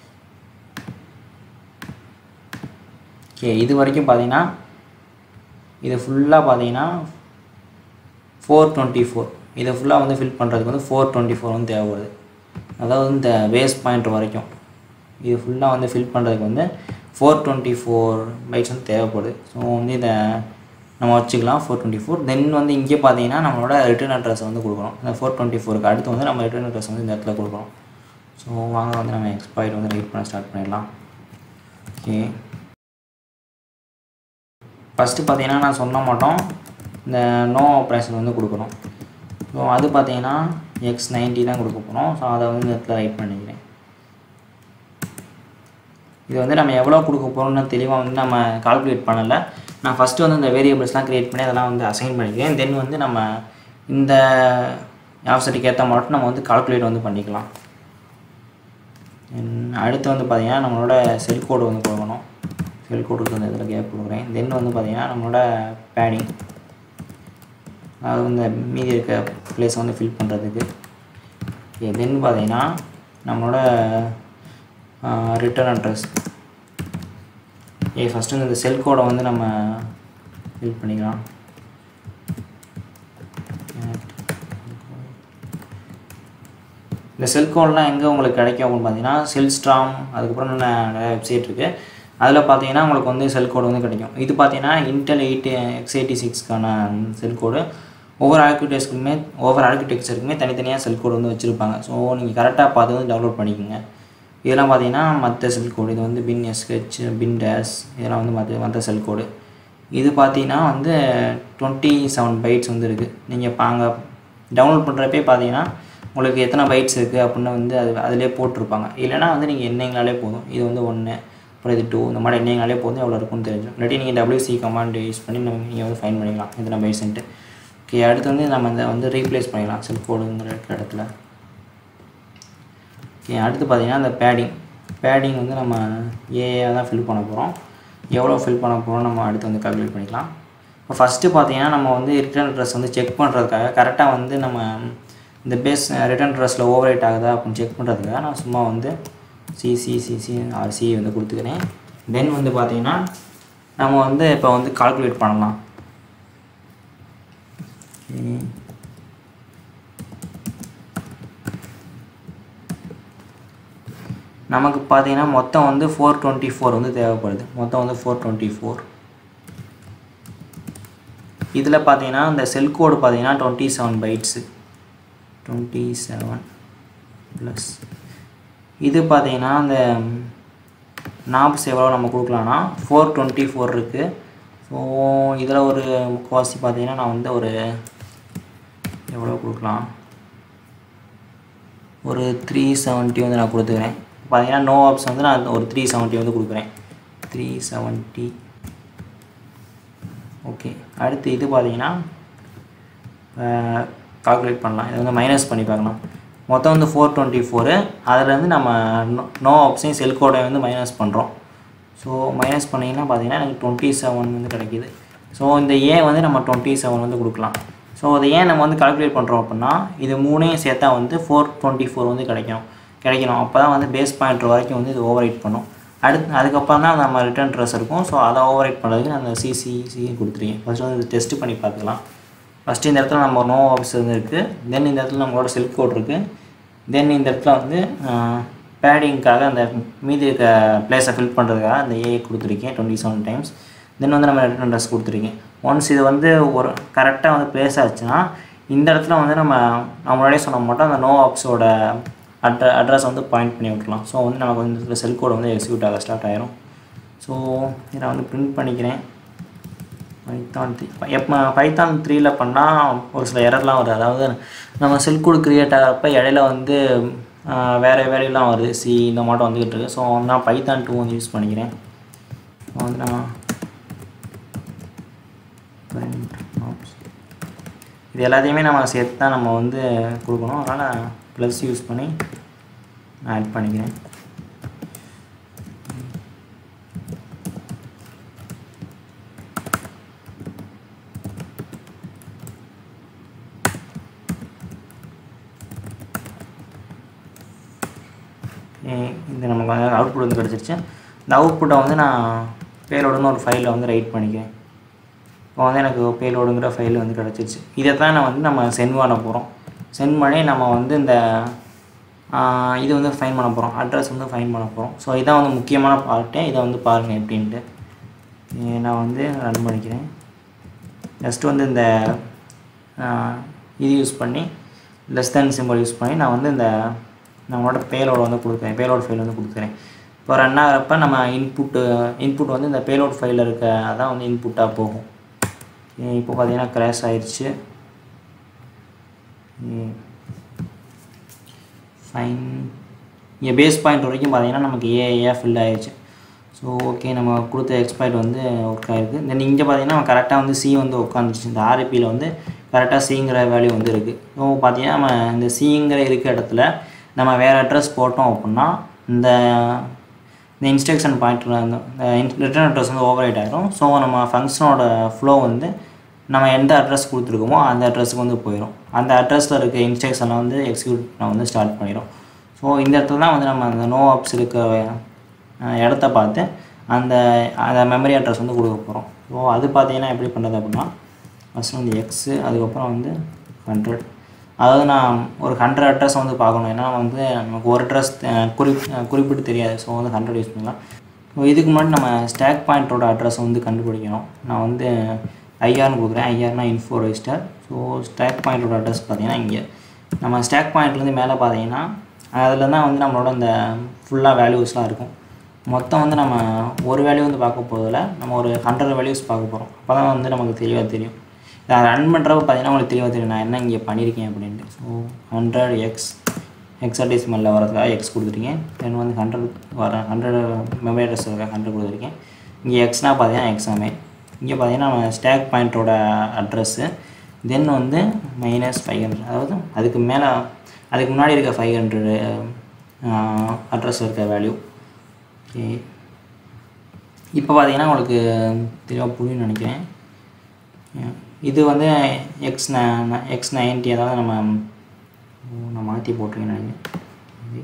ஓகே இது வரைக்கும் பார்த்தீங்கன்னா இது ஃபுல்லாக பார்த்தீங்கன்னா ஃபோர் டுவெண்ட்டி ஃபோர் இதை ஃபுல்லாக வந்து ஃபில் பண்ணுறதுக்கு வந்து ஃபோர் டுவெண்ட்டி ஃபோர் வந்து தேவைப்படுது அதாவது இந்த பேஸ் பாயிண்ட் வரைக்கும் இது ஃபுல்லாக வந்து ஃபில் பண்ணுறதுக்கு வந்து ஃபோர் டுவெண்ட்டி ஃபோர் பைட்ஸ் வந்து தேவைப்படுது ஸோ வந்து இதை நம்ம வச்சுக்கலாம் ஃபோர் டுவெண்ட்டி ஃபோர் தென் வந்து இங்கே பார்த்தீங்கன்னா நம்மளோட ரிட்டர்ன் அட்ரஸ் வந்து கொடுக்குறோம் இந்த ஃபோர் டுவெண்ட்டி ஃபோருக்கு அடுத்து வந்து நம்ம ரிட்டர்ன் அட்ரஸ் வந்து இந்த இடத்துல கொடுக்குறோம் ஸோ வாங்க வந்து நம்ம எக்ஸ்பைட் வந்து ரைட் பண்ண ஸ்டார்ட் பண்ணிடலாம் ஓகே ஃபஸ்ட்டு பார்த்தீங்கன்னா நான் சொன்ன மாட்டோம் இந்த நோ ஆப்ரேஷன் வந்து கொடுக்குறோம் ஸோ அது பார்த்தீங்கன்னா எக்ஸ் நைன்ட்டி தான் கொடுக்க போகிறோம் ஸோ அதை வந்து இந்த இடத்துல ரைட் பண்ணிக்கிறேன் இது வந்து நம்ம எவ்வளோ கொடுக்க போகிறோம்னு தெளிவாக வந்து நம்ம கால்குலேட் பண்ணலை நான் ஃபஸ்ட்டு வந்து இந்த வேரியபிள்ஸ்லாம் க்ரியேட் பண்ணி அதெல்லாம் வந்து அசைன் பண்ணிக்கிறேன் தென் வந்து நம்ம இந்த ஆப்செட்டுக்கு ஏற்ற மட்டும் நம்ம வந்து கால்குலேட் வந்து பண்ணிக்கலாம் அடுத்து வந்து பார்த்திங்கன்னா நம்மளோட செல் கோடு வந்து கொடுக்கணும் செல் கோடுக்கு வந்து இதில் கேப் கொடுக்குறேன் தென் வந்து பார்த்திங்கன்னா நம்மளோட பேடிங் அது வந்து மீதி இருக்க பிளேஸை வந்து ஃபில் பண்ணுறதுக்கு ஓகே தென் பார்த்தீங்கன்னா நம்மளோட ரிட்டர்ன் அட்ரஸ் ஏ ஃபஸ்ட்டு இந்த செல் கோடை வந்து நம்ம ஃபில் பண்ணிக்கலாம் இந்த செல் கோட்லாம் எங்கே உங்களுக்கு கிடைக்கும் அப்படின்னு பார்த்தீங்கன்னா செல்ஸ்ட்ராம் அதுக்கப்புறம் நிறைய வெப்சைட் இருக்குது அதில் பார்த்தீங்கன்னா உங்களுக்கு வந்து செல் கோடு வந்து கிடைக்கும் இது பார்த்தீங்கன்னா இன்டெல் எயிட் எக்ஸ் எயிட்டி சிக்ஸ்க்கான செல் கோடு ஒவ்வொரு ஆர்கிடெக்சருக்குமே ஒவ்வொரு ஆர்கிடெக்சருக்குமே தனித்தனியாக செல் கோடு வந்து வச்சுருப்பாங்க ஸோ நீங்கள் கரெக்டாக பார்த்து வந்து டவுன்லோட் பண்ணிக்கோங்க இதெல்லாம் பார்த்தீங்கன்னா மற்ற செல் கோடு இது வந்து பின் எஸ்கெச் பின் டேஸ் இதெல்லாம் வந்து மற்ற மற்ற செல் கோடு இது பார்த்தீங்கன்னா வந்து டுவெண்ட்டி செவன் பைட்ஸ் வந்து இருக்குது நீங்கள் பாங்க டவுன்லோட் பண்ணுறப்பே பார்த்தீங்கன்னா உங்களுக்கு எத்தனை பைட்ஸ் இருக்குது அப்படின்னு வந்து அது அதிலே போட்டிருப்பாங்க இல்லைனா வந்து நீங்கள் எண்ணெங்களாலே போதும் இது வந்து ஒன்று அப்புறம் இது டூ இந்த மாதிரி எண்ணெங்களாலே போதும் எவ்வளோ இருக்கும்னு தெரிஞ்சிடும் இல்லாட்டி நீங்கள் டபிள்யூசி கமாண்ட் யூஸ் பண்ணி நீங்கள் வந்து ஃபைன் பண்ணிக்கலாம் எத்தனை பைட்ஸ்ன்ட்டு ஓகே அடுத்து வந்து நம்ம இந்த வந்து ரீப்ளேஸ் பண்ணிக்கலாம் செல் கோடுங்கிற இடத்துல ஓகே அடுத்து பார்த்தீங்கன்னா இந்த பேடிங் பேடிங் வந்து நம்ம ஏஏ தான் ஃபில் பண்ண போகிறோம் எவ்வளோ ஃபில் பண்ண போகிறோம் நம்ம அடுத்து வந்து கால்குலேட் பண்ணிக்கலாம் இப்போ ஃபஸ்ட்டு பார்த்தீங்கன்னா நம்ம வந்து ரிட்டர்ன் அட்ரஸ் வந்து செக் பண்ணுறதுக்காக கரெக்டாக வந்து நம்ம இந்த பேஸ் ரிட்டர்ன் அட்ரஸில் ஓவர் ரைட் ஆகுதா அப்படின்னு செக் பண்ணுறதுக்காக நான் சும்மா வந்து சிசிசிசி ஆர்சி வந்து கொடுத்துக்கிறேன் தென் வந்து பார்த்தீங்கன்னா நம்ம வந்து இப்போ வந்து கால்குலேட் பண்ணலாம் நமக்கு பார்த்தீங்கன்னா மொத்தம் வந்து ஃபோர் டுவெண்ட்டி ஃபோர் வந்து தேவைப்படுது மொத்தம் வந்து ஃபோர் டுவெண்ட்டி ஃபோர் இதில் பார்த்தீங்கன்னா இந்த செல் கோடு பார்த்தீங்கன்னா twenty seven bytes twenty seven plus இது பார்த்தீங்கன்னா இந்த நாப்ஸ் எவ்வளோ நம்ம கொடுக்கலான்னா ஃபோர் டுவெண்ட்டி ஃபோர் இருக்குது ஸோ இதில் ஒரு முக்கால்வாசி பார்த்தீங்கன்னா நான் வந்து ஒரு எவ்வளோ கொடுக்கலாம் ஒரு த்ரீ செவன்ட்டி வந்து நான் கொடுத்துக்கிறேன் பார்த்தீங்கன்னா நோ ஆப்ஸ் வந்து நான் ஒரு த்ரீ செவன்ட்டி வந்து கொடுக்குறேன் த்ரீ செவன்ட்டி ஓகே அடுத்து இது பார்த்தீங்கன்னா கால்குலேட் பண்ணலாம் இதை வந்து மைனஸ் பண்ணி பார்க்கலாம் மொத்தம் வந்து ஃபோர் டுவெண்ட்டி ஃபோரு அதிலேருந்து நம்ம நோ ஆப்ஷனையும் செல் கோடை வந்து மைனஸ் பண்ணுறோம் ஸோ மைனஸ் பண்ணிங்கன்னா பார்த்தீங்கன்னா எனக்கு டுவெண்ட்டி செவன் வந்து கிடைக்கிது ஸோ இந்த ஏ வந்து நம்ம டுவெண்ட்டி செவன் வந்து கொடுக்கலாம் ஸோ அதை ஏன் நம்ம வந்து கால்குலேட் பண்ணுறோம் அப்படின்னா இது மூணையும் சேர்த்தா வந்து ஃபோர் டுவெண்ட்டி ஃபோர் வந்து கிடைக்கும் கிடைக்கணும் அப்போ தான் வந்து பேஸ் பாயிண்ட் வரைக்கும் வந்து இது ஓவர் ரைட் பண்ணும் அடுத்து அதுக்கப்புறம் தான் நம்ம ரிட்டர்ன் ட்ரெஸ் இருக்கும் ஸோ அதை ஓவர் ரைட் பண்ணுறதுக்கு நான் அந்த சிசிசி கொடுத்துருக்கேன் ஃபஸ்ட்டு வந்து இது டெஸ்ட் பண்ணி பார்த்துக்கலாம் ஃபஸ்ட்டு இந்த இடத்துல நம்ம நோ ஆஃபீஸ் வந்து இருக்குது தென் இந்த இடத்துல நம்மளோட செல்ஃப் கோட் இருக்குது தென் இந்த இடத்துல வந்து பேடிங்க்காக அந்த மீதி இருக்க பிளேஸை ஃபில் பண்ணுறதுக்காக அந்த ஏஐ கொடுத்துருக்கேன் டுவெண்ட்டி செவன் டைம்ஸ் தென் வந்து நம்ம ரிட்டர்ன் ட்ரெஸ் கொடுத்துருக்கேன் ஒன்ஸ் இது வந்து ஒரு கரெக்டாக வந்து ப்ளேஸ் ஆச்சுன்னா இந்த இடத்துல வந்து நம்ம நான் முன்னாடியே சொன்ன மாட்டோம் அந்த நோ ஆப்ஸோட அட்ர அட்ரஸ் வந்து பாயிண்ட் பண்ணி விட்டுலாம் ஸோ வந்து நமக்கு வந்து இந்த செல் கோடு வந்து எக்ஸிக்யூட் ஆக ஸ்டார்ட் ஆயிரும் ஸோ இதை நான் வந்து பிரிண்ட் பண்ணிக்கிறேன் பைத்தான் த்ரீ எப்போ பைத்தான் த்ரீயில் பண்ணால் ஒரு சில எரர்லாம் வருது அதாவது நம்ம செல் கோடு க்ரியேட் ஆகிறப்ப இடையில வந்து ஆஹ், வேறு வேலையெல்லாம் வருது சி இந்த மாட்டம் வந்துக்கிட்டு இருக்கு ஸோ நான் பைத்தான் டூ வந்து யூஸ் பண்ணிக்கிறேன் இப்போ வந்து நான் print ops. இது எல்லாத்தையுமே நம்ம சேர்த்து தான் நம்ம வந்து கொடுக்கணும் அதனால் ப்ளஸ் யூஸ் பண்ணி ஆட் பண்ணிக்கிறேன் ஏ- இது நமக்கு வந்து அவுட்புட் வந்து கிடச்சிருச்சு இந்த அவுட்புட்டை வந்து நான் பேலோடுன்னு ஒரு ஃபைலில் வந்து ரைட் பண்ணிக்கிறேன் இப்போ வந்து எனக்கு பேலோடுங்கிற ஃபைல் வந்து கிடச்சிருச்சு இதை தான் நான் வந்து நம்ம சென்ட் பண்ண போகிறோம் சென்ட் பண்ணி நம்ம வந்து இந்த ஆஹ், இது வந்து ஃபைன் பண்ண போகிறோம் அட்ரஸ் வந்து ஃபைன் பண்ண போகிறோம் ஸோ இதான் வந்து முக்கியமான பார்ட்டு இதை வந்து பாருங்கள் எப்படின்ட்டு ஏ, நான் வந்து ரன் பண்ணிக்கிறேன் ஜஸ்ட் வந்து இந்த ஆஹ், இது யூஸ் பண்ணி லெஸ் தேன் சிம்பிள் யூஸ் பண்ணி நான் வந்து இந்த நம்மளோட பேலோட வந்து கொடுக்குறேன் பேலோட் ஃபைல் வந்து கொடுக்குறேன் இப்போ ரன் ஆகிறப்ப நம்ம இன்புட்டு இன்புட் வந்து இந்த பேலோட் ஃபைலில் இருக்க அதான் வந்து இன்புட்டாக போகும் ஏ, இப்போ பார்த்தீங்கன்னா கிராஷ் ஆயிடுச்சு ஃபைன் இங்கே பேஸ் பாயிண்ட் வரைக்கும் பார்த்தீங்கன்னா நமக்கு ஏஏ ஃபில் ஆயிடுச்சு ஸோ ஓகே நம்ம கொடுத்த எக்ஸ்பைட் வந்து ஒர்க் ஆகிருக்கு தென் இங்கே பார்த்தீங்கன்னா நம்ம கரெக்டாக வந்து சி வந்து உட்காந்துருச்சு இந்த ஆர்பியில் வந்து கரெக்டாக சிங்கிற வேல்யூ வந்து இருக்குது ஸோ பார்த்தீங்கன்னா நம்ம இந்த சிங்கிற இருக்க இடத்துல நம்ம வேறு அட்ரஸ் போட்டோம் அப்படின்னா இந்த இந்த இன்ஸ்ட்ரக்ஷன் பாயிண்டில் அந்த ரிட்டர்ன் அட்ரஸ் வந்து ஓவர் ரைட் ஆயிரும் ஸோ நம்ம ஃபங்க்ஷனோட ஃப்ளோ வந்து நம்ம எந்த அட்ரஸ் கொடுத்துருக்கோமோ அந்த அட்ரஸுக்கு வந்து போயிடும் அந்த அட்ரஸில் இருக்க இன்ஸ்ட்ரக்ஷனை வந்து எக்ஸிக்யூட் நான் வந்து ஸ்டார்ட் பண்ணிடும் ஸோ இந்த இடத்துல தான் வந்து நம்ம அந்த நோ ஆப்ஸ் இருக்க அஹ், இடத்த பார்த்து அந்த அந்த மெமரி அட்ரஸ் வந்து கொடுக்க போகிறோம் ஸோ அது பார்த்தீங்கன்னா எப்படி பண்ணுறது அப்படின்னா ஃபஸ்ட்டு வந்து எக்ஸு அதுக்கப்புறம் வந்து ஹண்ட்ரட் அதாவது நான் ஒரு ஹண்ட்ரட் அட்ரஸ் வந்து பார்க்கணும் ஏன்னா வந்து நமக்கு ஒரு அட்ரஸ் குறிப் குறிப்பிட்டு தெரியாது ஸோ வந்து ஹண்ட்ரட் யூஸ் பண்ணலாம் ஸோ இதுக்கு முன்னாடி நம்ம ஸ்டாக் பாயிண்ட்டோட அட்ரஸ் வந்து கண்டுபிடிக்கணும் நான் வந்து ஐஆர்னு கொடுக்குறேன் ஐஆர்னா இன்ஃபோ ரெஜிஸ்டர் ஸோ ஸ்டாக் பாயிண்ட்டோட அட்ரஸ் பார்த்தீங்கன்னா இங்கே நம்ம ஸ்டாக் பாயிண்ட்லேருந்து மேலே பார்த்தீங்கன்னா அதில் தான் வந்து நம்மளோட இந்த ஃபுல்லாக வேல்யூஸ்லாம் இருக்கும் மொத்தம் வந்து நம்ம ஒரு வேல்யூ வந்து பார்க்க போகிறதில்ல நம்ம ஒரு ஹண்ட்ரட் வேல்யூஸ் பார்க்க போகிறோம் அப்போ தான் வந்து நமக்கு தெளிவாக தெரியும் இதை ரன் பண்ணுறப்ப பார்த்தீங்கன்னா உங்களுக்கு தெளிவாக தெரியும் நான் என்ன இங்கே பண்ணியிருக்கேன் அப்படின்ட்டு ஸோ ஹண்ட்ரட் எக்ஸ் ஹெக்ஸாடெசிமலில் வரதுக்காக எக்ஸ் கொடுத்துருக்கேன் தென் வந்து ஹண்ட்ரட் வர ஹண்ட்ரட் மெமரி அட்ரஸ் இருக்க ஹண்ட்ரட் கொடுத்துருக்கேன் இங்கே எக்ஸ்னால் பார்த்தீங்கன்னா எக்ஸாமே இங்கே பார்த்தீங்கன்னா நம்ம ஸ்டாக் பாயிண்ட்டோட அட்ரஸ்ஸு தென் வந்து மைனஸ் ஃபைவ் ஹண்ட்ரட் அதாவது அதுக்கு மேலே அதுக்கு முன்னாடி இருக்க ஃபைவ் ஹண்ட்ரடு அட்ரஸ் இருக்க வேல்யூ ஓகே இப்போ பார்த்தீங்கன்னா உங்களுக்கு தெளிவாக புரியும்னு நினைக்கிறேன் இது வந்து எக்ஸ் எக்ஸ் நைன்ட்டி அதாவது நம்ம ஓ, நான் மாற்றி போட்டிருக்கேன் நினைக்கிறேன் இது.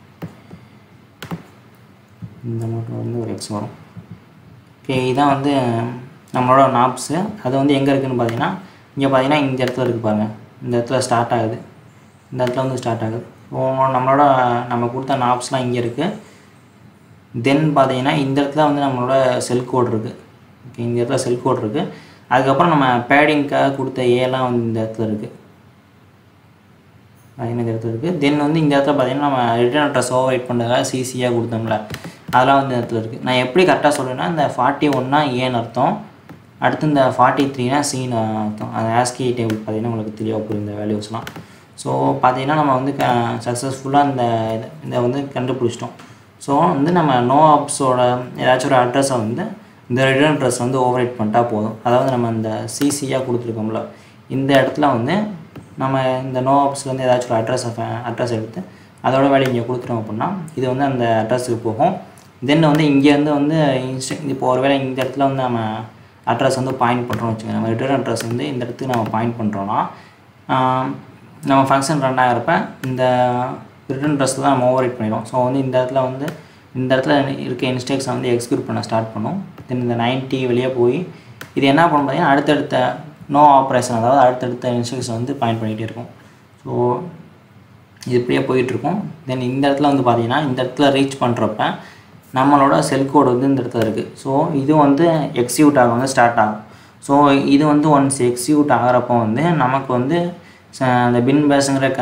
இந்த மட்டும் வந்து ஒரு எக்ஸ் வரும் ஓகே இதான் வந்து நம்மளோட நாப்ஸு அது வந்து எங்கே இருக்குதுன்னு பார்த்தீங்கன்னா இங்கே பார்த்தீங்கன்னா இந்த இடத்துல இருக்குது பாருங்கள் இந்த இடத்துல ஸ்டார்ட் ஆகுது இந்த இடத்துல வந்து ஸ்டார்ட் ஆகுது ஓ நம்மளோட நம்ம கொடுத்த நாப்ஸ்லாம் இங்கே இருக்குது தென் பார்த்தீங்கன்னா இந்த இடத்துல வந்து நம்மளோட செல் கோட் இருக்குது ஓகே இந்த இடத்துல செல் கோட் இருக்குது அதுக்கப்புறம் நம்ம பேடிங்க்காக கொடுத்த ஏலாம் வந்து இந்த இடத்துல இருக்குது பார்த்தீங்கன்னா இந்த இடத்துல இருக்குது தென் வந்து இந்த இடத்துல பார்த்தீங்கன்னா நம்ம ரிட்டர்ன் அட்ரஸ் ஓவர் ரைட் பண்ணுறதுக்காக சிசியாக கொடுத்தோம்ல அதெல்லாம் வந்து இந்த இடத்துல இருக்குது நான் எப்படி கரெக்டாக சொல்கிறேன்னா இந்த ஃபார்ட்டி ஒன்னா ஏன்னு அர்த்தம் அடுத்து இந்த ஃபார்ட்டி த்ரீனா சின்னு அர்த்தம் அது ஆஸ்கி டேபிள் பார்த்தீங்கன்னா உங்களுக்கு தெளிவாக புரியும் இந்த வேல்யூஸ்லாம் ஸோ பார்த்தீங்கன்னா நம்ம வந்து க சக்ஸஸ்ஃபுல்லாக இந்த இதை இதை வந்து கண்டுபிடிச்சிட்டோம் ஸோ வந்து நம்ம நோ ஆப்ஸோட ஏதாச்சும் ஒரு அட்ரஸை வந்து இந்த ரிட்டர்ன் அட்ரஸ் வந்து ஓவர் ரைட் பண்ணிட்டா போதும் அதாவது நம்ம இந்த சிசியாக கொடுத்துருக்கோம்ல இந்த இடத்துல வந்து நம்ம இந்த நோ ஆப்ஸ்லேருந்து ஏதாச்சும் ஒரு அட்ரஸ் அட்ரஸ் எடுத்து அதோட வேல்யூ இங்கே கொடுத்துட்டோம் அப்படின்னா இது வந்து அந்த அட்ரஸுக்கு போகும் தென் வந்து இங்கேருந்து வந்து இன்ஸ்ட இப்போ ஒருவேளை இந்த இடத்துல வந்து நம்ம அட்ரஸ் வந்து பாயிண்ட் பண்ணுறோம்னு வச்சுக்கோங்க நம்ம ரிட்டர்ன் அட்ரஸ் வந்து இந்த இடத்துக்கு நம்ம பாயிண்ட் பண்ணுறோன்னா நம்ம ஃபங்க்ஷன் ரன் ஆகிறப்ப இந்த ரிட்டர்ன் அட்ரஸ் தான் நம்ம ஓவர் ரைட் பண்ணிடுவோம் ஸோ வந்து இந்த இடத்துல வந்து இந்த இடத்துல இருக்க இன்ஸ்ட்ரக்ஷன் வந்து எக்ஸிக்யூட் பண்ண ஸ்டார்ட் பண்ணும் தென் இந்த 90 வெளியே போய் இது என்ன பண்ணும் பார்த்தீங்கன்னா அடுத்தடுத்த நோ ஆப்ரேஷன் அதாவது அடுத்தடுத்த இன்ஸ்ட்ரக்ஷன் வந்து பாயிண்ட் பண்ணிகிட்டே இருக்கும் ஸோ இது இப்படியே போயிட்டுருக்கும் தென் இந்த இடத்துல வந்து பார்த்தீங்கன்னா இந்த இடத்துல ரீச் பண்ணுறப்ப நம்மளோட செல் கோடு வந்து இந்த இடத்துல இருக்குது ஸோ இது வந்து எக்ஸிக்யூட் ஆக வந்து ஸ்டார்ட் ஆகும் ஸோ இது வந்து ஒன்ஸ் எக்ஸிக்யூட் ஆகிறப்போ வந்து நமக்கு வந்து ச- அந்த பின் பேஸுங்கிற க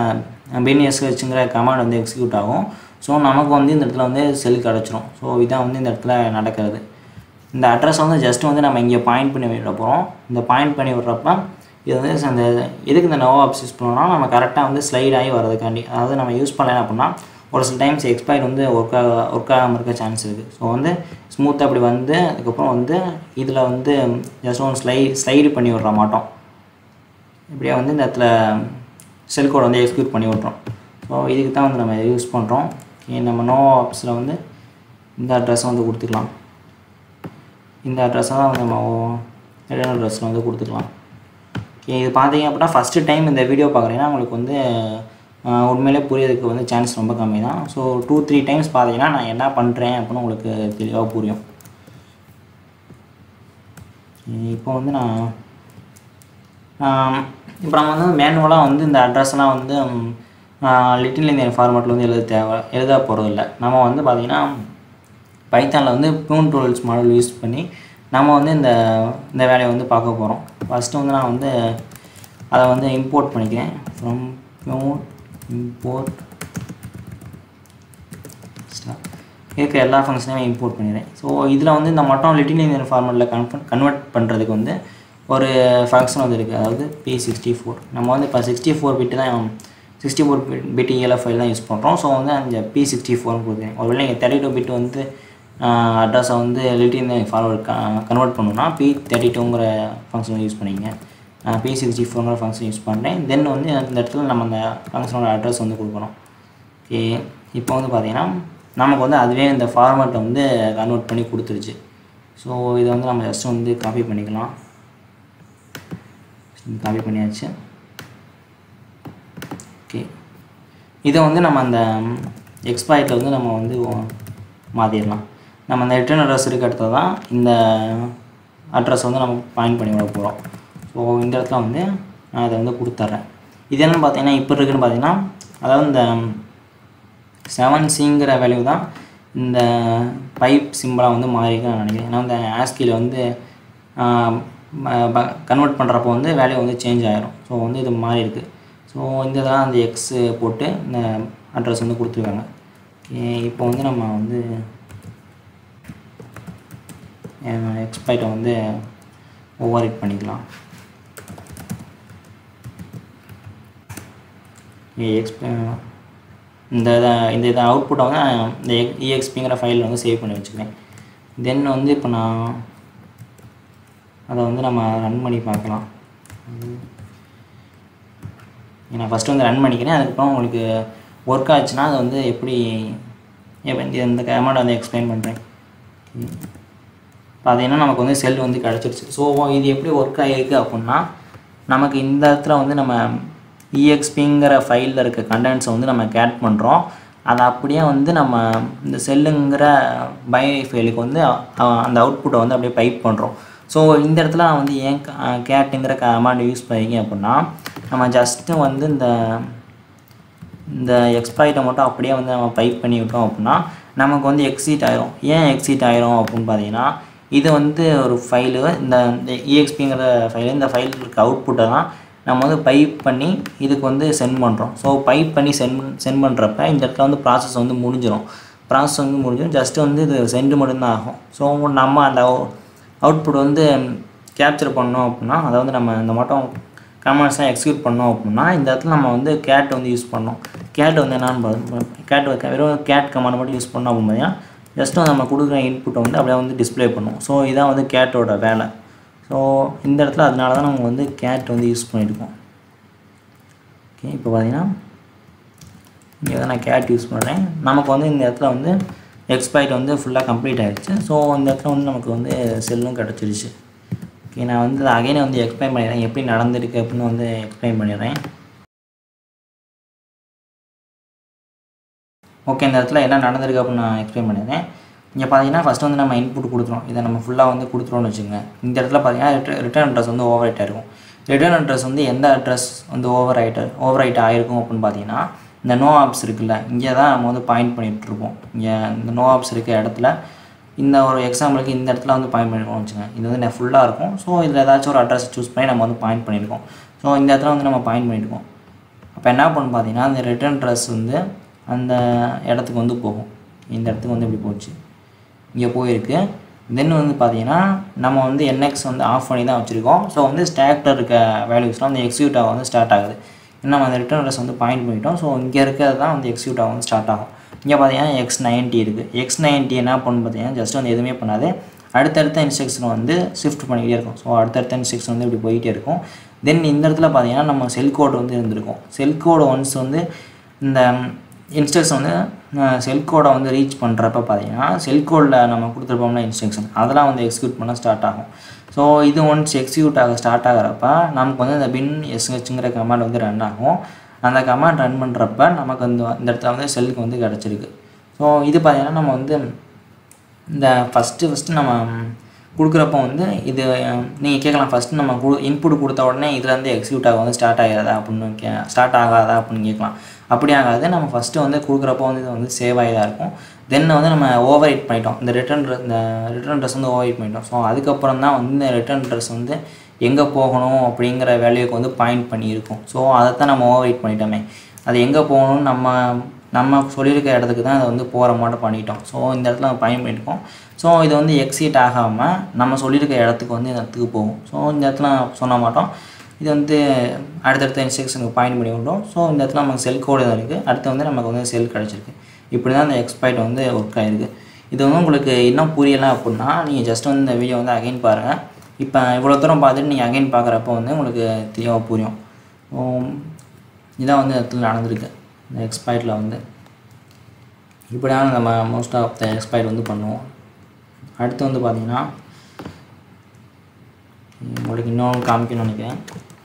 பின் எஸ்ஹெச்ங்கிற கமாண்ட் வந்து எக்ஸிக்யூட் ஆகும் ஸோ நமக்கு வந்து இந்த இடத்துல வந்து செல் கிடச்சிரும் ஸோ இதான் வந்து இந்த இடத்துல நடக்கிறது இந்த அட்ரஸ் வந்து ஜஸ்ட் வந்து நம்ம இங்கே பாயிண்ட் பண்ணி விட போகிறோம் இந்த பாயிண்ட் பண்ணி விடுறப்ப இது வந்து அந்த எதுக்கு இந்த நோவா ஆப்ஸ் யூஸ் பண்ணோம்னா நம்ம கரெக்டாக வந்து ஸ்லைட் ஆகி வர்றதுக்காண்டி அதாவது நம்ம யூஸ் பண்ணல அப்படின்னா ஒரு சில டைம்ஸ் எக்ஸ்பைர் வந்து ஒர்க் ஆக ஒர்க் ஆகாமல் இருக்க சான்ஸ் இருக்குது ஸோ வந்து ஸ்மூத்தாக அப்படி வந்து அதுக்கப்புறம் வந்து இதில் வந்து ஜஸ்ட் ஒன்று ஸ்லை ஸ்லைடு பண்ணி விட்ற மாட்டோம் இப்படியே வந்து இந்த இடத்துல செல் கோட் வந்து எக்ஸிக்யூட் பண்ணி விட்றோம் ஸோ இதுக்கு தான் வந்து நம்ம யூஸ் பண்ணுறோம் நம்ம நோ ஆப்ஸில் வந்து இந்த அட்ரஸை வந்து கொடுத்துக்கலாம் இந்த அட்ரஸை தான் வந்து நம்ம ரிட்டர்ன் அட்ரஸில் வந்து கொடுத்துக்கலாம் ஓகே இது பார்த்தீங்க அப்படின்னா ஃபஸ்ட்டு டைம் இந்த வீடியோ பார்க்குறீங்கன்னா உங்களுக்கு வந்து ஆஹ், உண்மையிலே புரியறதுக்கு வந்து சான்ஸ் ரொம்ப கம்மி தான் ஸோ டூ த்ரீ டைம்ஸ் பார்த்தீங்கன்னா நான் என்ன பண்ணுறேன் அப்படின்னு உங்களுக்கு தெளிவாக புரியும் இப்போ வந்து நான் இப்போ நம்ம வந்து மேனுவலாக வந்து இந்த அட்ரஸ்லாம் வந்து லிட்டில் இந்தியன் ஃபார்மேட்டில் வந்து எழுத தேவை எழுத போகிறதில்ல நம்ம வந்து பார்த்திங்கன்னா பைத்தானில் வந்து பியூன் டூல்ஸ் மாடல் யூஸ் பண்ணி நம்ம வந்து இந்த இந்த வேலையை வந்து பார்க்க போகிறோம் ஃபஸ்ட்டு வந்து நான் வந்து அதை வந்து இம்போர்ட் பண்ணிக்கிறேன் ஃப்ரம் பியூன் இம்போர்ட் இருக்க எல்லா ஃபங்க்ஷனையும் இம்போர்ட் பண்ணிடுறேன் ஸோ இதில் வந்து இந்த மட்டும் லிட்டில் இந்தியன் ஃபார்மேட்டில் கன்ஃபர்ட் கன்வெர்ட் பண்ணுறதுக்கு வந்து ஒரு ஃபங்க்ஷன் வந்து இருக்குது அதாவது பி சிக்ஸ்டி ஃபோர் நம்ம வந்து இப்போ சிக்ஸ்டி ஃபோர் பிட்டு தான் sixty four bit ELF file தான் யூஸ் பண்ணுறோம் ஸோ வந்து அந்த பி சிக்ஸ்டி ஃபோர்னு கொடுக்குறேன் ஒருவேளை நீங்கள் தேர்ட்டி டூ பிட் வந்து அட்ரஸை வந்து லிட்டில் இந்தியன் ஃபார்வர்ட் கன்வெர்ட் பண்ணணும்னா பி தேர்ட்டி டூங்கிற ஃபங்க்ஷன் யூஸ் பண்ணிங்க பி சிக்ஸ்டி ஃபோர்ங்கிற ஃபங்க்ஷன் யூஸ் பண்ணுறேன் தென் வந்து இந்த இடத்துல நம்ம அந்த ஃபங்க்ஷனோட அட்ரஸ் வந்து கொடுக்கணும் ஓகே இப்போ வந்து பார்த்தீங்கன்னா நமக்கு வந்து அதுவே இந்த ஃபார்மேட்டை வந்து கன்வெர்ட் பண்ணி கொடுத்துருச்சு ஸோ இதை வந்து நம்ம ஜஸ்ட் வந்து காப்பி பண்ணிக்கலாம் காப்பி பண்ணியாச்சு ஓகே இதை வந்து நம்ம அந்த எக்ஸ்பாய்ட்டில் வந்து நம்ம வந்து மாற்றிடலாம் நம்ம அந்த ரிட்டர்ன் அட்ரஸ் இருக்க இடத்துல தான் இந்த அட்ரஸ் வந்து நம்ம பாயிண்ட் பண்ணி விட போகிறோம் ஸோ இந்த இடத்துல வந்து நான் இதை வந்து கொடுத்துட்றேன் இது என்னென்னு பார்த்தீங்கன்னா இப்போ இருக்குன்னு பார்த்தீங்கன்னா அதாவது இந்த செவன் சிங்கிற வேல்யூ தான் இந்த பைப் சிம்பிளாக வந்து மாறிருக்கு நான் நினைக்கிறேன் ஏன்னா இந்த ஆஸ்கியில் வந்து கன்வெர்ட் பண்ணுறப்போ வந்து வேல்யூ வந்து சேஞ்ச் ஆயிரும் ஸோ வந்து இது மாறி இருக்கு ஸோ இந்த இதெல்லாம் அந்த எக்ஸ் போட்டு இந்த அட்ரஸ் வந்து கொடுத்துருக்காங்க ஓகே இப்போ வந்து நம்ம வந்து எக்ஸ்பைட்டை வந்து ஓவர் ரைட் பண்ணிக்கலாம் எக்ஸ்பை இந்த இதை இந்த இதை அவுட்புட்டை வந்து நான் இந்த இஎக்ஸ்பிங்கிற ஃபைலில் வந்து சேவ் பண்ணி வச்சுக்கிறேன் தென் வந்து இப்போ நான் அதை வந்து நம்ம ரன் பண்ணி பார்க்கலாம் நான் ஃபஸ்ட்டு வந்து ரன் பண்ணிக்கிறேன் அதுக்கப்புறம் உங்களுக்கு ஒர்க் ஆச்சுன்னா அது வந்து எப்படி எப்படி இந்த கமாண்ட் வந்து எக்ஸ்பிளைன் பண்ணுறேன் பார்த்தீங்கன்னா நமக்கு வந்து செல் வந்து கிடச்சிருச்சு ஸோ இது எப்படி ஒர்க் ஆகிருக்கு அப்படின்னா நமக்கு இந்த இடத்துல வந்து நம்ம இஎக்ஸ்பிங்கிற ஃபைலில் இருக்க கண்டென்ட்ஸை வந்து நம்ம கேட் பண்ணுறோம் அதை அப்படியே வந்து நம்ம இந்த செல்லுங்கிற பைனரி ஃபைலுக்கு வந்து அ- அந்த அவுட்புட்டை வந்து அப்படியே பைப் பண்ணுறோம் ஸோ இந்த இடத்துல நான் வந்து ஏன் கேட்டுங்கிற கமாண்ட் யூஸ் பண்ணிங்க அப்படின்னா நம்ம ஜஸ்ட்டு வந்து இந்த இந்த எக்ஸ்பைட்டை மட்டும் அப்படியே வந்து நம்ம பைப் பண்ணி விட்டோம் அப்படின்னா நமக்கு வந்து எக்ஸிட் ஆயிரும் ஏன் எக்ஸிட் ஆயிரும் அப்படின்னு பார்த்தீங்கன்னா இது வந்து ஒரு ஃபைலு இந்த இஎக்ஸ்பிங்கிற ஃபைலு இந்த ஃபைல் இருக்க அவுட்புட்டை தான் நம்ம வந்து பைப் பண்ணி இதுக்கு வந்து சென்ட் பண்ணுறோம் ஸோ பைப் பண்ணி சென்ட் சென்ட் பண்ணுறப்ப இந்த இடத்துல வந்து ப்ராசஸ் வந்து முடிஞ்சிடும் ப்ராசஸ் வந்து முடிஞ்சிடும் ஜஸ்ட் வந்து இது சென்ட் மட்டும்தான் ஆகும் ஸோ நம்ம அந்த அவுட்புட் வந்து கேப்சர் பண்ணோம் அப்படின்னா அதை வந்து நம்ம இந்த மட்டும் கமெண்ட்ஸ்லாம் எக்ஸிக்யூட் பண்ணோம் அப்படின்னா இந்த இடத்துல நம்ம வந்து கேட் வந்து யூஸ் பண்ணோம் கேட் வந்து என்னன்னு கேட் வெறும் கேட் கமாண்ட் மட்டும் யூஸ் பண்ணோம் அப்படின்னா ஜஸ்ட் நம்ம கொடுக்குற இன்புட்டை வந்து அப்படியே வந்து டிஸ்ப்ளே பண்ணும் ஸோ இதான் வந்து கேட்டோட வேலை ஸோ இந்த இடத்துல அதனால தான் நம்ம வந்து கேட் வந்து யூஸ் பண்ணியிருக்கோம் ஓகே இப்போ பார்த்தீங்கன்னா இங்கே தான் நான் கேட் யூஸ் பண்ணுறேன் நமக்கு வந்து இந்த இடத்துல வந்து எக்ஸ்பைட் வந்து ஃபுல்லாக கம்ப்ளீட் ஆயிடுச்சு ஸோ இந்த இடத்துல வந்து நமக்கு வந்து செல்லும் கிடச்சிருச்சு ஓகே நான் வந்து அகைனை வந்து எக்ஸ்பிளைன் பண்ணிடுறேன் எப்படி நடந்திருக்கு அப்படின்னு வந்து எக்ஸ்பிளைன் பண்ணிடுறேன் ஓகே இந்த இடத்துல என்ன நடந்திருக்கு அப்படின்னு நான் எக்ஸ்பிளைன் பண்ணிடுறேன் இங்கே பார்த்தீங்கன்னா ஃபஸ்ட் வந்து நம்ம இன்புட் கொடுத்துரும் இதை நம்ம ஃபுல்லாக வந்து கொடுத்துருவோம்னு வச்சுக்கோங்க இந்த இடத்துல பார்த்தீங்கன்னா ரிட்டர்ன் அட்ரஸ் வந்து ஓவர் ரைட் ஆயிருக்கும் ரிட்டர்ன் அட்ரஸ் வந்து எந்த அட்ரஸ் வந்து ஓவர் ரைட் ஓவர் ரைட் ஆயிருக்கும் அப்படின்னு பார்த்தீங்கன்னா இந்த நோ ஆப்ஸ் இருக்குல்ல இங்கே தான் நம்ம வந்து பாயிண்ட் பண்ணிட்டு இருப்போம் இங்கே இந்த நோ ஆப்ஸ் இருக்க இடத்துல இந்த ஒரு எக்ஸாம்பிளுக்கு இந்த இடத்துல வந்து பாயிண்ட் பண்ணிருக்கோம்னு வச்சுக்கோங்க இது வந்து ஃபுல்லாக இருக்கும் ஸோ இதில் ஏதாச்சும் ஒரு அட்ரஸ் சூஸ் பண்ணி நம்ம வந்து பாயிண்ட் பண்ணியிருக்கோம் ஸோ இந்த இடத்துல வந்து நம்ம பாயிண்ட் பண்ணியிருக்கோம் அப்போ என்ன பண்ணு பார்த்தீங்கன்னா அந்த ரிட்டர்ன் ட்ரெஸ் வந்து அந்த இடத்துக்கு வந்து போகும் இந்த இடத்துக்கு வந்து இப்படி போச்சு இங்கே போயிருக்கு தென் வந்து பார்த்தீங்கன்னா நம்ம வந்து என்எக்ஸ் வந்து ஆஃப் பண்ணி தான் வச்சுருக்கோம் ஸோ வந்து ஸ்டாக்டில் இருக்க வேல்யூஸ்லாம் வந்து எக்ஸிக்யூட் ஆக வந்து ஸ்டார்ட் ஆகுது நம்ம அந்த ரிட்டர்ன் ட்ரெஸ் வந்து பாயிண்ட் பண்ணிட்டோம் ஸோ இங்கே இருக்கிறது தான் வந்து எக்ஸிக்யூட் ஆக வந்து ஸ்டார்ட் ஆகும் இங்கே பார்த்தீங்கன்னா எக்ஸ் நைன்ட்டி இருக்குது எக்ஸ் நைன்ட்டி என்ன பண்ணு பார்த்தீங்கன்னா ஜஸ்ட் வந்து எதுவுமே பண்ணாது அடுத்தடுத்த இன்ஸ்ட்ரக்ஷன் வந்து ஷிஃப்ட் பண்ணிக்கிட்டே இருக்கும் ஸோ அடுத்தடுத்த இன்ஸ்ட்ரக்ஷன் வந்து இப்படி போயிட்டே இருக்கும் தென் இந்த இடத்துல பார்த்தீங்கன்னா நம்ம செல் கோடு வந்து இருந்திருக்கும் செல் கோடு ஒன்ஸ் வந்து இந்த இன்ஸ்ட்ரக்ஷன் வந்து செல் கோடை வந்து ரீச் பண்ணுறப்ப பார்த்தீங்கன்னா செல் கோடில் நம்ம கொடுத்துருப்போம்னா இன்ஸ்ட்ரக்ஷன் அதெல்லாம் வந்து எக்ஸிக்யூட் பண்ண ஸ்டார்ட் ஆகும் ஸோ இது ஒன்ஸ் எக்ஸிக்யூட் ஆக ஸ்டார்ட் ஆகிறப்ப நமக்கு வந்து இந்த பின் எஸ்ஹெச்ங்கிற கமாண்ட் வந்து ரன் ஆகும் அந்த கமாண்ட் ரன் பண்ணுறப்ப நமக்கு வந்து இந்த இடத்துல வந்து செல்லுக்கு வந்து கிடச்சிருக்கு ஸோ இது பார்த்தீங்கன்னா நம்ம வந்து இந்த ஃபஸ்ட்டு ஃபஸ்ட்டு நம்ம கொடுக்குறப்போ வந்து இது நீங்கள் கேட்கலாம் ஃபஸ்ட்டு நம்ம கு இன்புட் கொடுத்த உடனே இதில் வந்து எக்ஸிக்யூட் ஆக வந்து ஸ்டார்ட் ஆகாதா அப்படின்னு கே ஸ்டார்ட் ஆகாதா அப்படின்னு கேட்கலாம் அப்படி ஆகாது நம்ம ஃபஸ்ட்டு வந்து கொடுக்குறப்போ வந்து இது வந்து சேவ் ஆகி தான் இருக்கும் தென் வந்து நம்ம ஓவர் ஹிட் பண்ணிட்டோம் இந்த ரிட்டர்ன் இந்த ரிட்டர்ன் ட்ரெஸ் வந்து ஓவர் ஹிட் பண்ணிட்டோம் ஸோ அதுக்கப்புறம் தான் வந்து இந்த ரிட்டர்ன் ட்ரெஸ் வந்து எங்கே போகணும் அப்படிங்கிற வேல்யூக்கு வந்து பாயிண்ட் பண்ணியிருக்கும் ஸோ அதைத்தான் நம்ம ஓவர் ஹிட் பண்ணிட்டோமே அது எங்கே போகணும்னு நம்ம நம்ம சொல்லியிருக்க இடத்துக்கு தான் அதை வந்து போகிற மாட்டம் பண்ணிட்டோம் ஸோ இந்த இடத்துல நம்ம பயன் பண்ணியிருக்கோம் ஸோ இது வந்து எக்ஸிட் ஆகாமல் நம்ம சொல்லியிருக்க இடத்துக்கு வந்து இந்த இடத்துக்கு போகும் ஸோ இந்த இடத்துல சொன்ன மாட்டோம் இது வந்து அடுத்தடுத்த இன்ஸ்ட்ரக்ஷனுக்கு பாயிண்ட் பண்ணி விட்டோம் ஸோ இந்த இடத்துல நமக்கு செல் கோடு தான் இருக்குது அடுத்து வந்து நமக்கு வந்து செல் கிடச்சிருக்கு இப்படி தான் இந்த எக்ஸ்பைட் வந்து ஒர்க் ஆகிருக்கு இது வந்து உங்களுக்கு இன்னும் புரியலை அப்படின்னா நீங்கள் ஜஸ்ட் வந்து இந்த வீடியோ வந்து அகைன் பாருங்கள் இப்போ இவ்வளோ தூரம் பார்த்துட்டு நீங்கள் அகைன் பார்க்குறப்போ வந்து உங்களுக்கு தெளிவாக புரியும் இதான் வந்து இடத்துல நடந்திருக்கு இந்த எக்ஸ்பைட்டில் வந்து இப்படி தான் நம்ம மோஸ்ட் ஆஃப் த எக்ஸ்பைட் வந்து பண்ணுவோம் அடுத்து வந்து பார்த்தீங்கன்னா உங்களுக்கு இன்னொன்று காமிக்கணும்னு நினைக்கிறேன்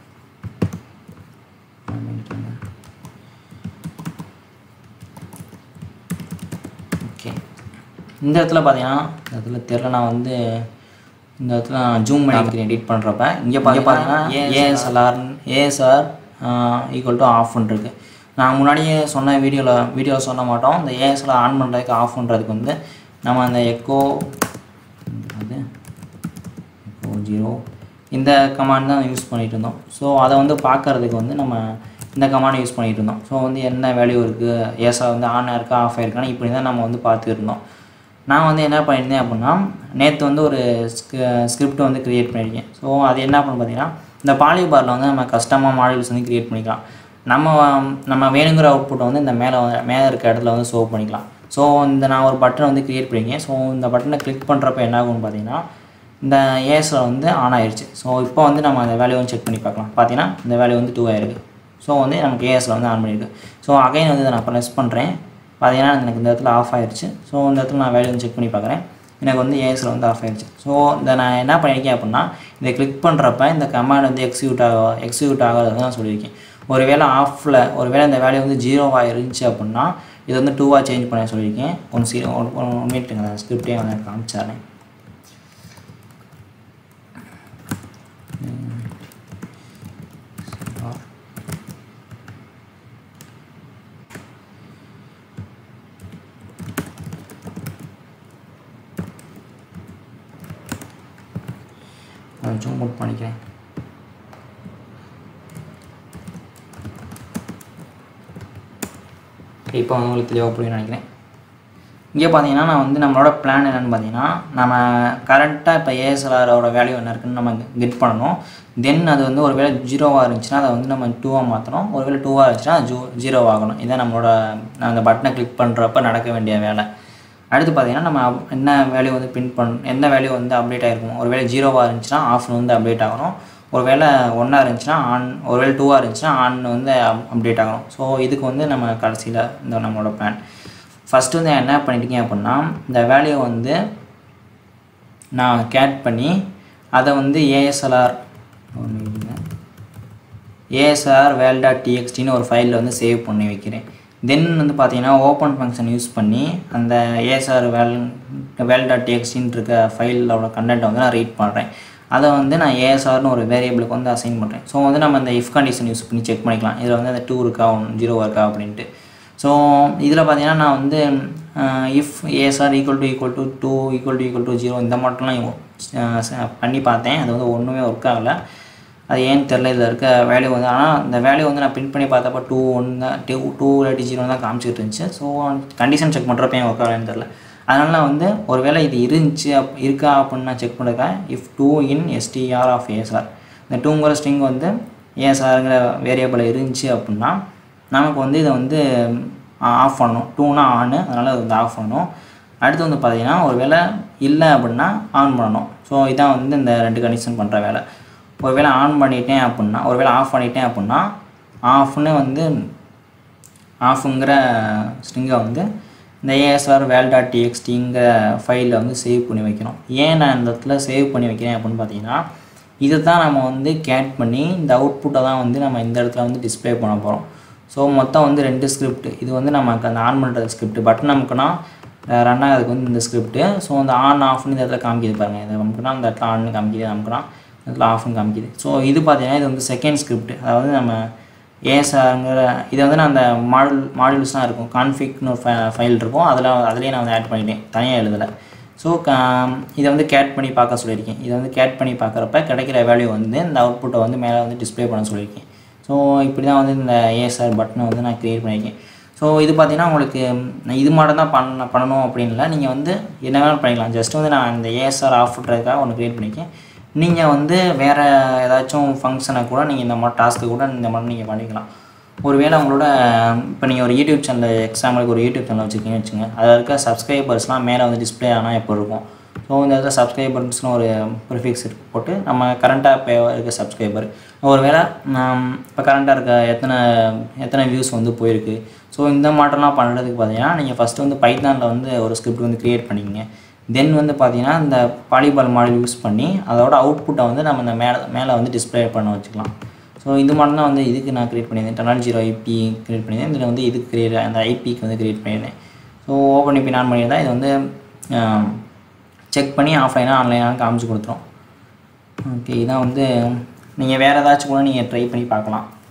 ஓகே இந்த இடத்துல பார்த்தீங்கன்னா இந்த இடத்துல தெரில நான் வந்து இந்த இடத்துல நான் ஜூம் பண்ணிக்கிறேன் எடிட் பண்ணுறப்ப இங்கே பார்த்தீங்கன்னா ASLR ASR equal to off இருக்கு நான் முன்னாடியே சொன்ன வீடியோவில் வீடியோ சொல்ல மாட்டோம் இந்த ஏஎஸ்எல் ஆன் பண்ணுறதுக்கு ஆஃப் பண்ணுறதுக்கு வந்து நம்ம அந்த எக்கோ அது எக்கோ ஜீரோ இந்த கமாண்ட் தான் யூஸ் பண்ணிகிட்டு இருந்தோம் ஸோ அதை வந்து பார்க்குறதுக்கு வந்து நம்ம இந்த கமாண்ட் யூஸ் பண்ணிகிட்டு இருந்தோம் ஸோ வந்து என்ன வேல்யூ இருக்குது ஏசா வந்து ஆன் இருக்கா ஆஃப் ஆயிருக்கான்னு இப்படி தான் நம்ம வந்து பார்த்துட்டு இருந்தோம் நான் வந்து என்ன பண்ணியிருந்தேன் அப்படின்னா நேற்று வந்து ஒரு ஸ்கிரிப்ட் வந்து க்ரியேட் பண்ணியிருக்கேன் ஸோ அது என்ன பண்ணு பார்த்தீங்கன்னா இந்த பாலி பாரில் வந்து நம்ம கஸ்டமாக மாடல்ஸ் வந்து க்ரியேட் பண்ணிக்கலாம் நம்ம நம்ம வேணுங்கிற அவுட்புட்டை வந்து இந்த மேலே மேலே இருக்க இடத்துல வந்து ஷோ பண்ணிக்கலாம் ஸோ இந்த நான் ஒரு பட்டன் வந்து க்ரியேட் பண்ணியிருக்கேன் ஸோ இந்த பட்டனை கிளிக் பண்ணுறப்ப என்ன ஆகும்னு பார்த்தீங்கன்னா இந்த ஏஎஸில் வந்து ஆன் ஆயிடுச்சு ஸோ இப்போ வந்து நம்ம அந்த வேல்யூ வந்து செக் பண்ணி பார்க்கலாம் பார்த்தீங்கன்னா இந்த வேல்யூ வந்து டூ ஆயிருக்கு ஸோ வந்து நமக்கு ஏஎஸில் வந்து ஆன் பண்ணியிருக்கு ஸோ அகைன் வந்து இதை நான் ப்ரெஸ் பண்ணுறேன் பார்த்தீங்கன்னா எனக்கு இந்த இடத்துல ஆஃப் ஆயிடுச்சு ஸோ இந்த இடத்துல நான் வேல்யூ வந்து செக் பண்ணி பார்க்குறேன் எனக்கு வந்து ஏஎஸில் வந்து ஆஃப் ஆயிடுச்சு ஸோ இந்த நான் என்ன பண்ணியிருக்கேன் அப்படின்னா இதை கிளிக் பண்ணுறப்ப இந்த கமாண்ட் வந்து எக்ஸிக்யூட் ஆக எக்ஸிக்யூட் ஆகாது நான் சொல்லியிருக்கேன் ஒரு வேளை ஆஃபில் ஒரு வேளை இந்த வேல்யூ வந்து ஜீரோவாக இருந்துச்சு அப்படின்னா இது வந்து டூவாக சேஞ்ச் பண்ண சொல்லியிருக்கேன் ஒன் சீரோ ஒன் ஒன் மினிட்டுங்க அந்த ஸ்கிரிப்டே வந்து எனக்கு காமிச்சாரேன் ஜூம் அவுட் பண்ணிக்கிறேன் இப்போ வந்து உங்களுக்கு தெளிவாக புரியும் நினைக்கிறேன் இங்கே பார்த்தீங்கன்னா நான் வந்து நம்மளோட பிளான் என்னென்னு பார்த்தீங்கன்னா நம்ம கரெக்டாக இப்போ ஏஎஸ்எல்ஆரோட வேல்யூ என்ன இருக்குன்னு நம்ம கெட் பண்ணணும் தென் அது வந்து ஒரு வேளை ஜீரோவாக இருந்துச்சுன்னா அதை வந்து நம்ம டூவாக மாற்றணும் ஒரு வேளை டூவாக இருந்துச்சுன்னா அது ஜூ ஜீரோவாகணும் இதான் நம்மளோட அந்த பட்டனை கிளிக் பண்ணுறப்ப நடக்க வேண்டிய வேலை அடுத்து பார்த்தீங்கன்னா நம்ம என்ன வேல்யூ வந்து பிரிண்ட் பண்ண எந்த வேல்யூ வந்து அப்டேட் ஆகிருக்கும் ஒரு வேளை ஜீரோவாக இருந்துச்சுன்னா ஆஃப் வந்து அப்டேட் ஆகணும் ஒரு வேளை ஒன்றா இருந்துச்சுன்னா ஆன் ஒரு வேளை டூவாக இருந்துச்சுன்னா ஆன் வந்து அப்டேட் ஆகணும் ஸோ இதுக்கு வந்து நம்ம கடைசியில் இந்த நம்மளோட பிளான் ஃபஸ்ட்டு வந்து என்ன பண்ணிட்டீங்க அப்படின்னா இந்த வேல்யூ வந்து நான் கேட் பண்ணி அதை வந்து ஏஎஸ்எல்ஆர் ஏஎஸ்ஆர் வேல் டாட் டிஎக்ஸ்டின்னு ஒரு ஃபைலில் வந்து சேவ் பண்ணி வைக்கிறேன் தென் வந்து பார்த்தீங்கன்னா ஓப்பன் ஃபங்க்ஷன் யூஸ் பண்ணி அந்த ஏஎஸ்ஆர் வேல் வேல் டாட் டிஎக்ஸ்டின்னு இருக்க ஃபைலோட கண்டென்ட்டை வந்து நான் ரீட் பண்ணுறேன் அதை வந்து நான் ஏஎஸ்ஆர்னு ஒரு வேரியபிளுக்கு வந்து அசைன் பண்ணுறேன் ஸோ வந்து நம்ம இந்த இஃப் கண்டிஷன் யூஸ் பண்ணி செக் பண்ணிக்கலாம் இதில் வந்து அந்த டூ இருக்கா ஒன் ஜீரோ இருக்கா அப்படின்ட்டு ஸோ இதில் பார்த்தீங்கன்னா நான் வந்து if ASR equal to equal to two equal to equal to zero இந்த மட்டும்லாம் பண்ணி பார்த்தேன் அது வந்து ஒன்றுமே ஒர்க் ஆகலை அது ஏன்னு தெரில இதில் இருக்க வேல்யூ வந்து ஆனால் இந்த வேல்யூ வந்து நான் பிரிண்ட் பண்ணி பார்த்தப்ப டூ ஒன் தான் டூ டூ இல்லாட்டி ஜீரோ தான் காமிச்சிட்டு இருந்துச்சு ஸோ கண்டிஷன் செக் பண்ணுறப்ப ஏன் ஒர்க் ஆகலன்னு தெரில அதனால் நான் வந்து ஒருவேளை இது இருந்துச்சு அப் இருக்கா அப்படின்னு நான் செக் பண்ணிருக்கேன் if two in STR of ASR இந்த டூங்கிற ஸ்ட்ரிங் வந்து ஏஎஸ்ஆருங்கிற வேரியபிள் இருந்துச்சு அப்படின்னா நமக்கு வந்து இதை வந்து ஆஃப் பண்ணணும் டூனா ஆனு அதனால் அது வந்து ஆஃப் பண்ணணும் அடுத்து வந்து பார்த்தீங்கன்னா ஒரு வேளை இல்லை அப்படின்னா ஆன் பண்ணணும் ஸோ இதான் வந்து இந்த ரெண்டு கண்டிஷன் பண்ணுற வேலை ஒரு வேளை ஆன் பண்ணிட்டேன் அப்படின்னா ஒரு வேளை ஆஃப் பண்ணிட்டேன் அப்படின்னா ஆஃப்னு வந்து ஆஃபுங்கிற ஸ்ட்ரிங்கை வந்து இந்த ஏஎஸ்ஆர் வேல் டாட் டிஎக்ஸ்டிங்கிற ஃபைலில் வந்து சேவ் பண்ணி வைக்கணும் ஏன் நான் இந்த இடத்துல சேவ் பண்ணி வைக்கிறேன் அப்படின்னு பார்த்தீங்கன்னா இதை தான் நம்ம வந்து கேட் பண்ணி இந்த அவுட்புட்டை தான் வந்து நம்ம இந்த இடத்துல வந்து டிஸ்ப்ளே பண்ண போகிறோம் ஸோ மொத்தம் வந்து ரெண்டு ஸ்கிரிப்ட் இது வந்து நமக்கு அந்த ஆன் பண்ணுற ஸ்கிரிப்ட் பட்டன் நமக்குன்னா ரன் ஆகிறதுக்கு வந்து இந்த ஸ்கிரிப்ட்டு ஸோ அந்த ஆன் ஆஃப்னு இந்த இடத்துல காமிக்குது பாருங்கள் இது நமக்குன்னா அந்த இடத்துல ஆன் காமிக்குது நமக்குன்னா இந்த இடத்துல ஆஃப்னு காமிக்குது ஸோ இது பார்த்தீங்கன்னா இது வந்து செகண்ட் ஸ்கிரிப்ட் அதாவது நம்ம ஏஎஸ்ஆருங்கிற இதை வந்து நான் அந்த மாடல் மாடியூல்ஸ்லாம் இருக்கும் கான்ஃபிக்னு ஒரு ஃபைல் இருக்கும் அதில் அதுலேயே நான் வந்து ஆட் பண்ணிட்டேன் தனியாக எழுதலை ஸோ இதை வந்து கேட் பண்ணி பார்க்க சொல்லியிருக்கேன் இதை வந்து கேட் பண்ணி பார்க்குறப்ப கிடைக்கிற வேல்யூ வந்து இந்த அவுட்புட்டை வந்து மேலே வந்து டிஸ்ப்ளே பண்ண சொல்லியிருக்கேன் ஸோ இப்படி தான் வந்து இந்த ஏஎஸ்ஆர் பட்டனை வந்து நான் க்ரியேட் பண்ணியிருக்கேன் ஸோ இது பார்த்தீங்கன்னா உங்களுக்கு நான் இது மட்டும் தான் பண்ண பண்ணணும் அப்படின்னு இல்லை நீங்கள் வந்து என்ன வேணாலும் பண்ணிக்கலாம் ஜஸ்ட் வந்து நான் இந்த ஏஎஸ்ஆர் ஆஃப் பண்ணுறதுக்காக ஒன்று க்ரியேட் பண்ணியிருக்கேன் நீங்கள் வந்து வேறு ஏதாச்சும் ஃபங்க்ஷனை கூட நீங்கள் இந்த மாதிரி டாஸ்க்கு கூட இந்த மாதிரி நீங்கள் பண்ணிக்கலாம் ஒருவேளை உங்களோட இப்போ நீங்கள் ஒரு யூடியூப் சேனல் எக்ஸாம்பிளுக்கு ஒரு யூடியூப் சேனல் வச்சுருக்கீங்கன்னு வச்சுங்க அதில் இருக்க சப்ஸ்கிரைபர்ஸ்லாம் மேலே வந்து டிஸ்ப்ளே ஆனால் எப்போ இருக்கும் ஸோ இந்த இடத்துல சப்ஸ்கிரைபர்ஸ்னு ஒரு ப்ரிஃபிக்ஸ் போட்டு நம்ம கரண்ட்டாக இப்போ இருக்க சப்ஸ்கிரைபர் ஒருவேளை இப்போ கரண்ட்டாக இருக்க எத்தனை எத்தனை வியூஸ் வந்து போயிருக்கு ஸோ இந்த மாட்டம்லாம் பண்ணுறதுக்கு பார்த்தீங்கன்னா நீங்கள் ஃபஸ்ட்டு வந்து பைத்தானில் வந்து ஒரு ஸ்கிரிப்ட் வந்து க்ரியேட் பண்ணிக்கங்க தென் வந்து பார்த்தீங்கன்னா இந்த பாலிபால் மாடல் யூஸ் பண்ணி அதோட அவுட்புட்டை வந்து நம்ம இந்த மேலே மேலே வந்து டிஸ்ப்ளே பண்ண வச்சுக்கலாம் ஸோ இது மட்டும் தான் வந்து இதுக்கு நான் க்ரியேட் பண்ணியிருந்தேன் டெனால் ஜீரோ ஐபி க்ரியேட் பண்ணியிருந்தேன் இதில் வந்து இதுக்கு க்ரியேட் அந்த ஐபிக்கு வந்து க்ரியேட் பண்ணியிருந்தேன் ஸோ ஓப்பன் ஐபி நான் பண்ணியிருந்தேன் இது வந்து செக் பண்ணி ஆஃப்லைனாக ஆன்லைனாக காமிச்சு கொடுத்துரும் ஓகே இதான் வந்து நீங்கள் வேறு ஏதாச்சும் கூட நீங்கள் ட்ரை பண்ணி பார்க்கலாம்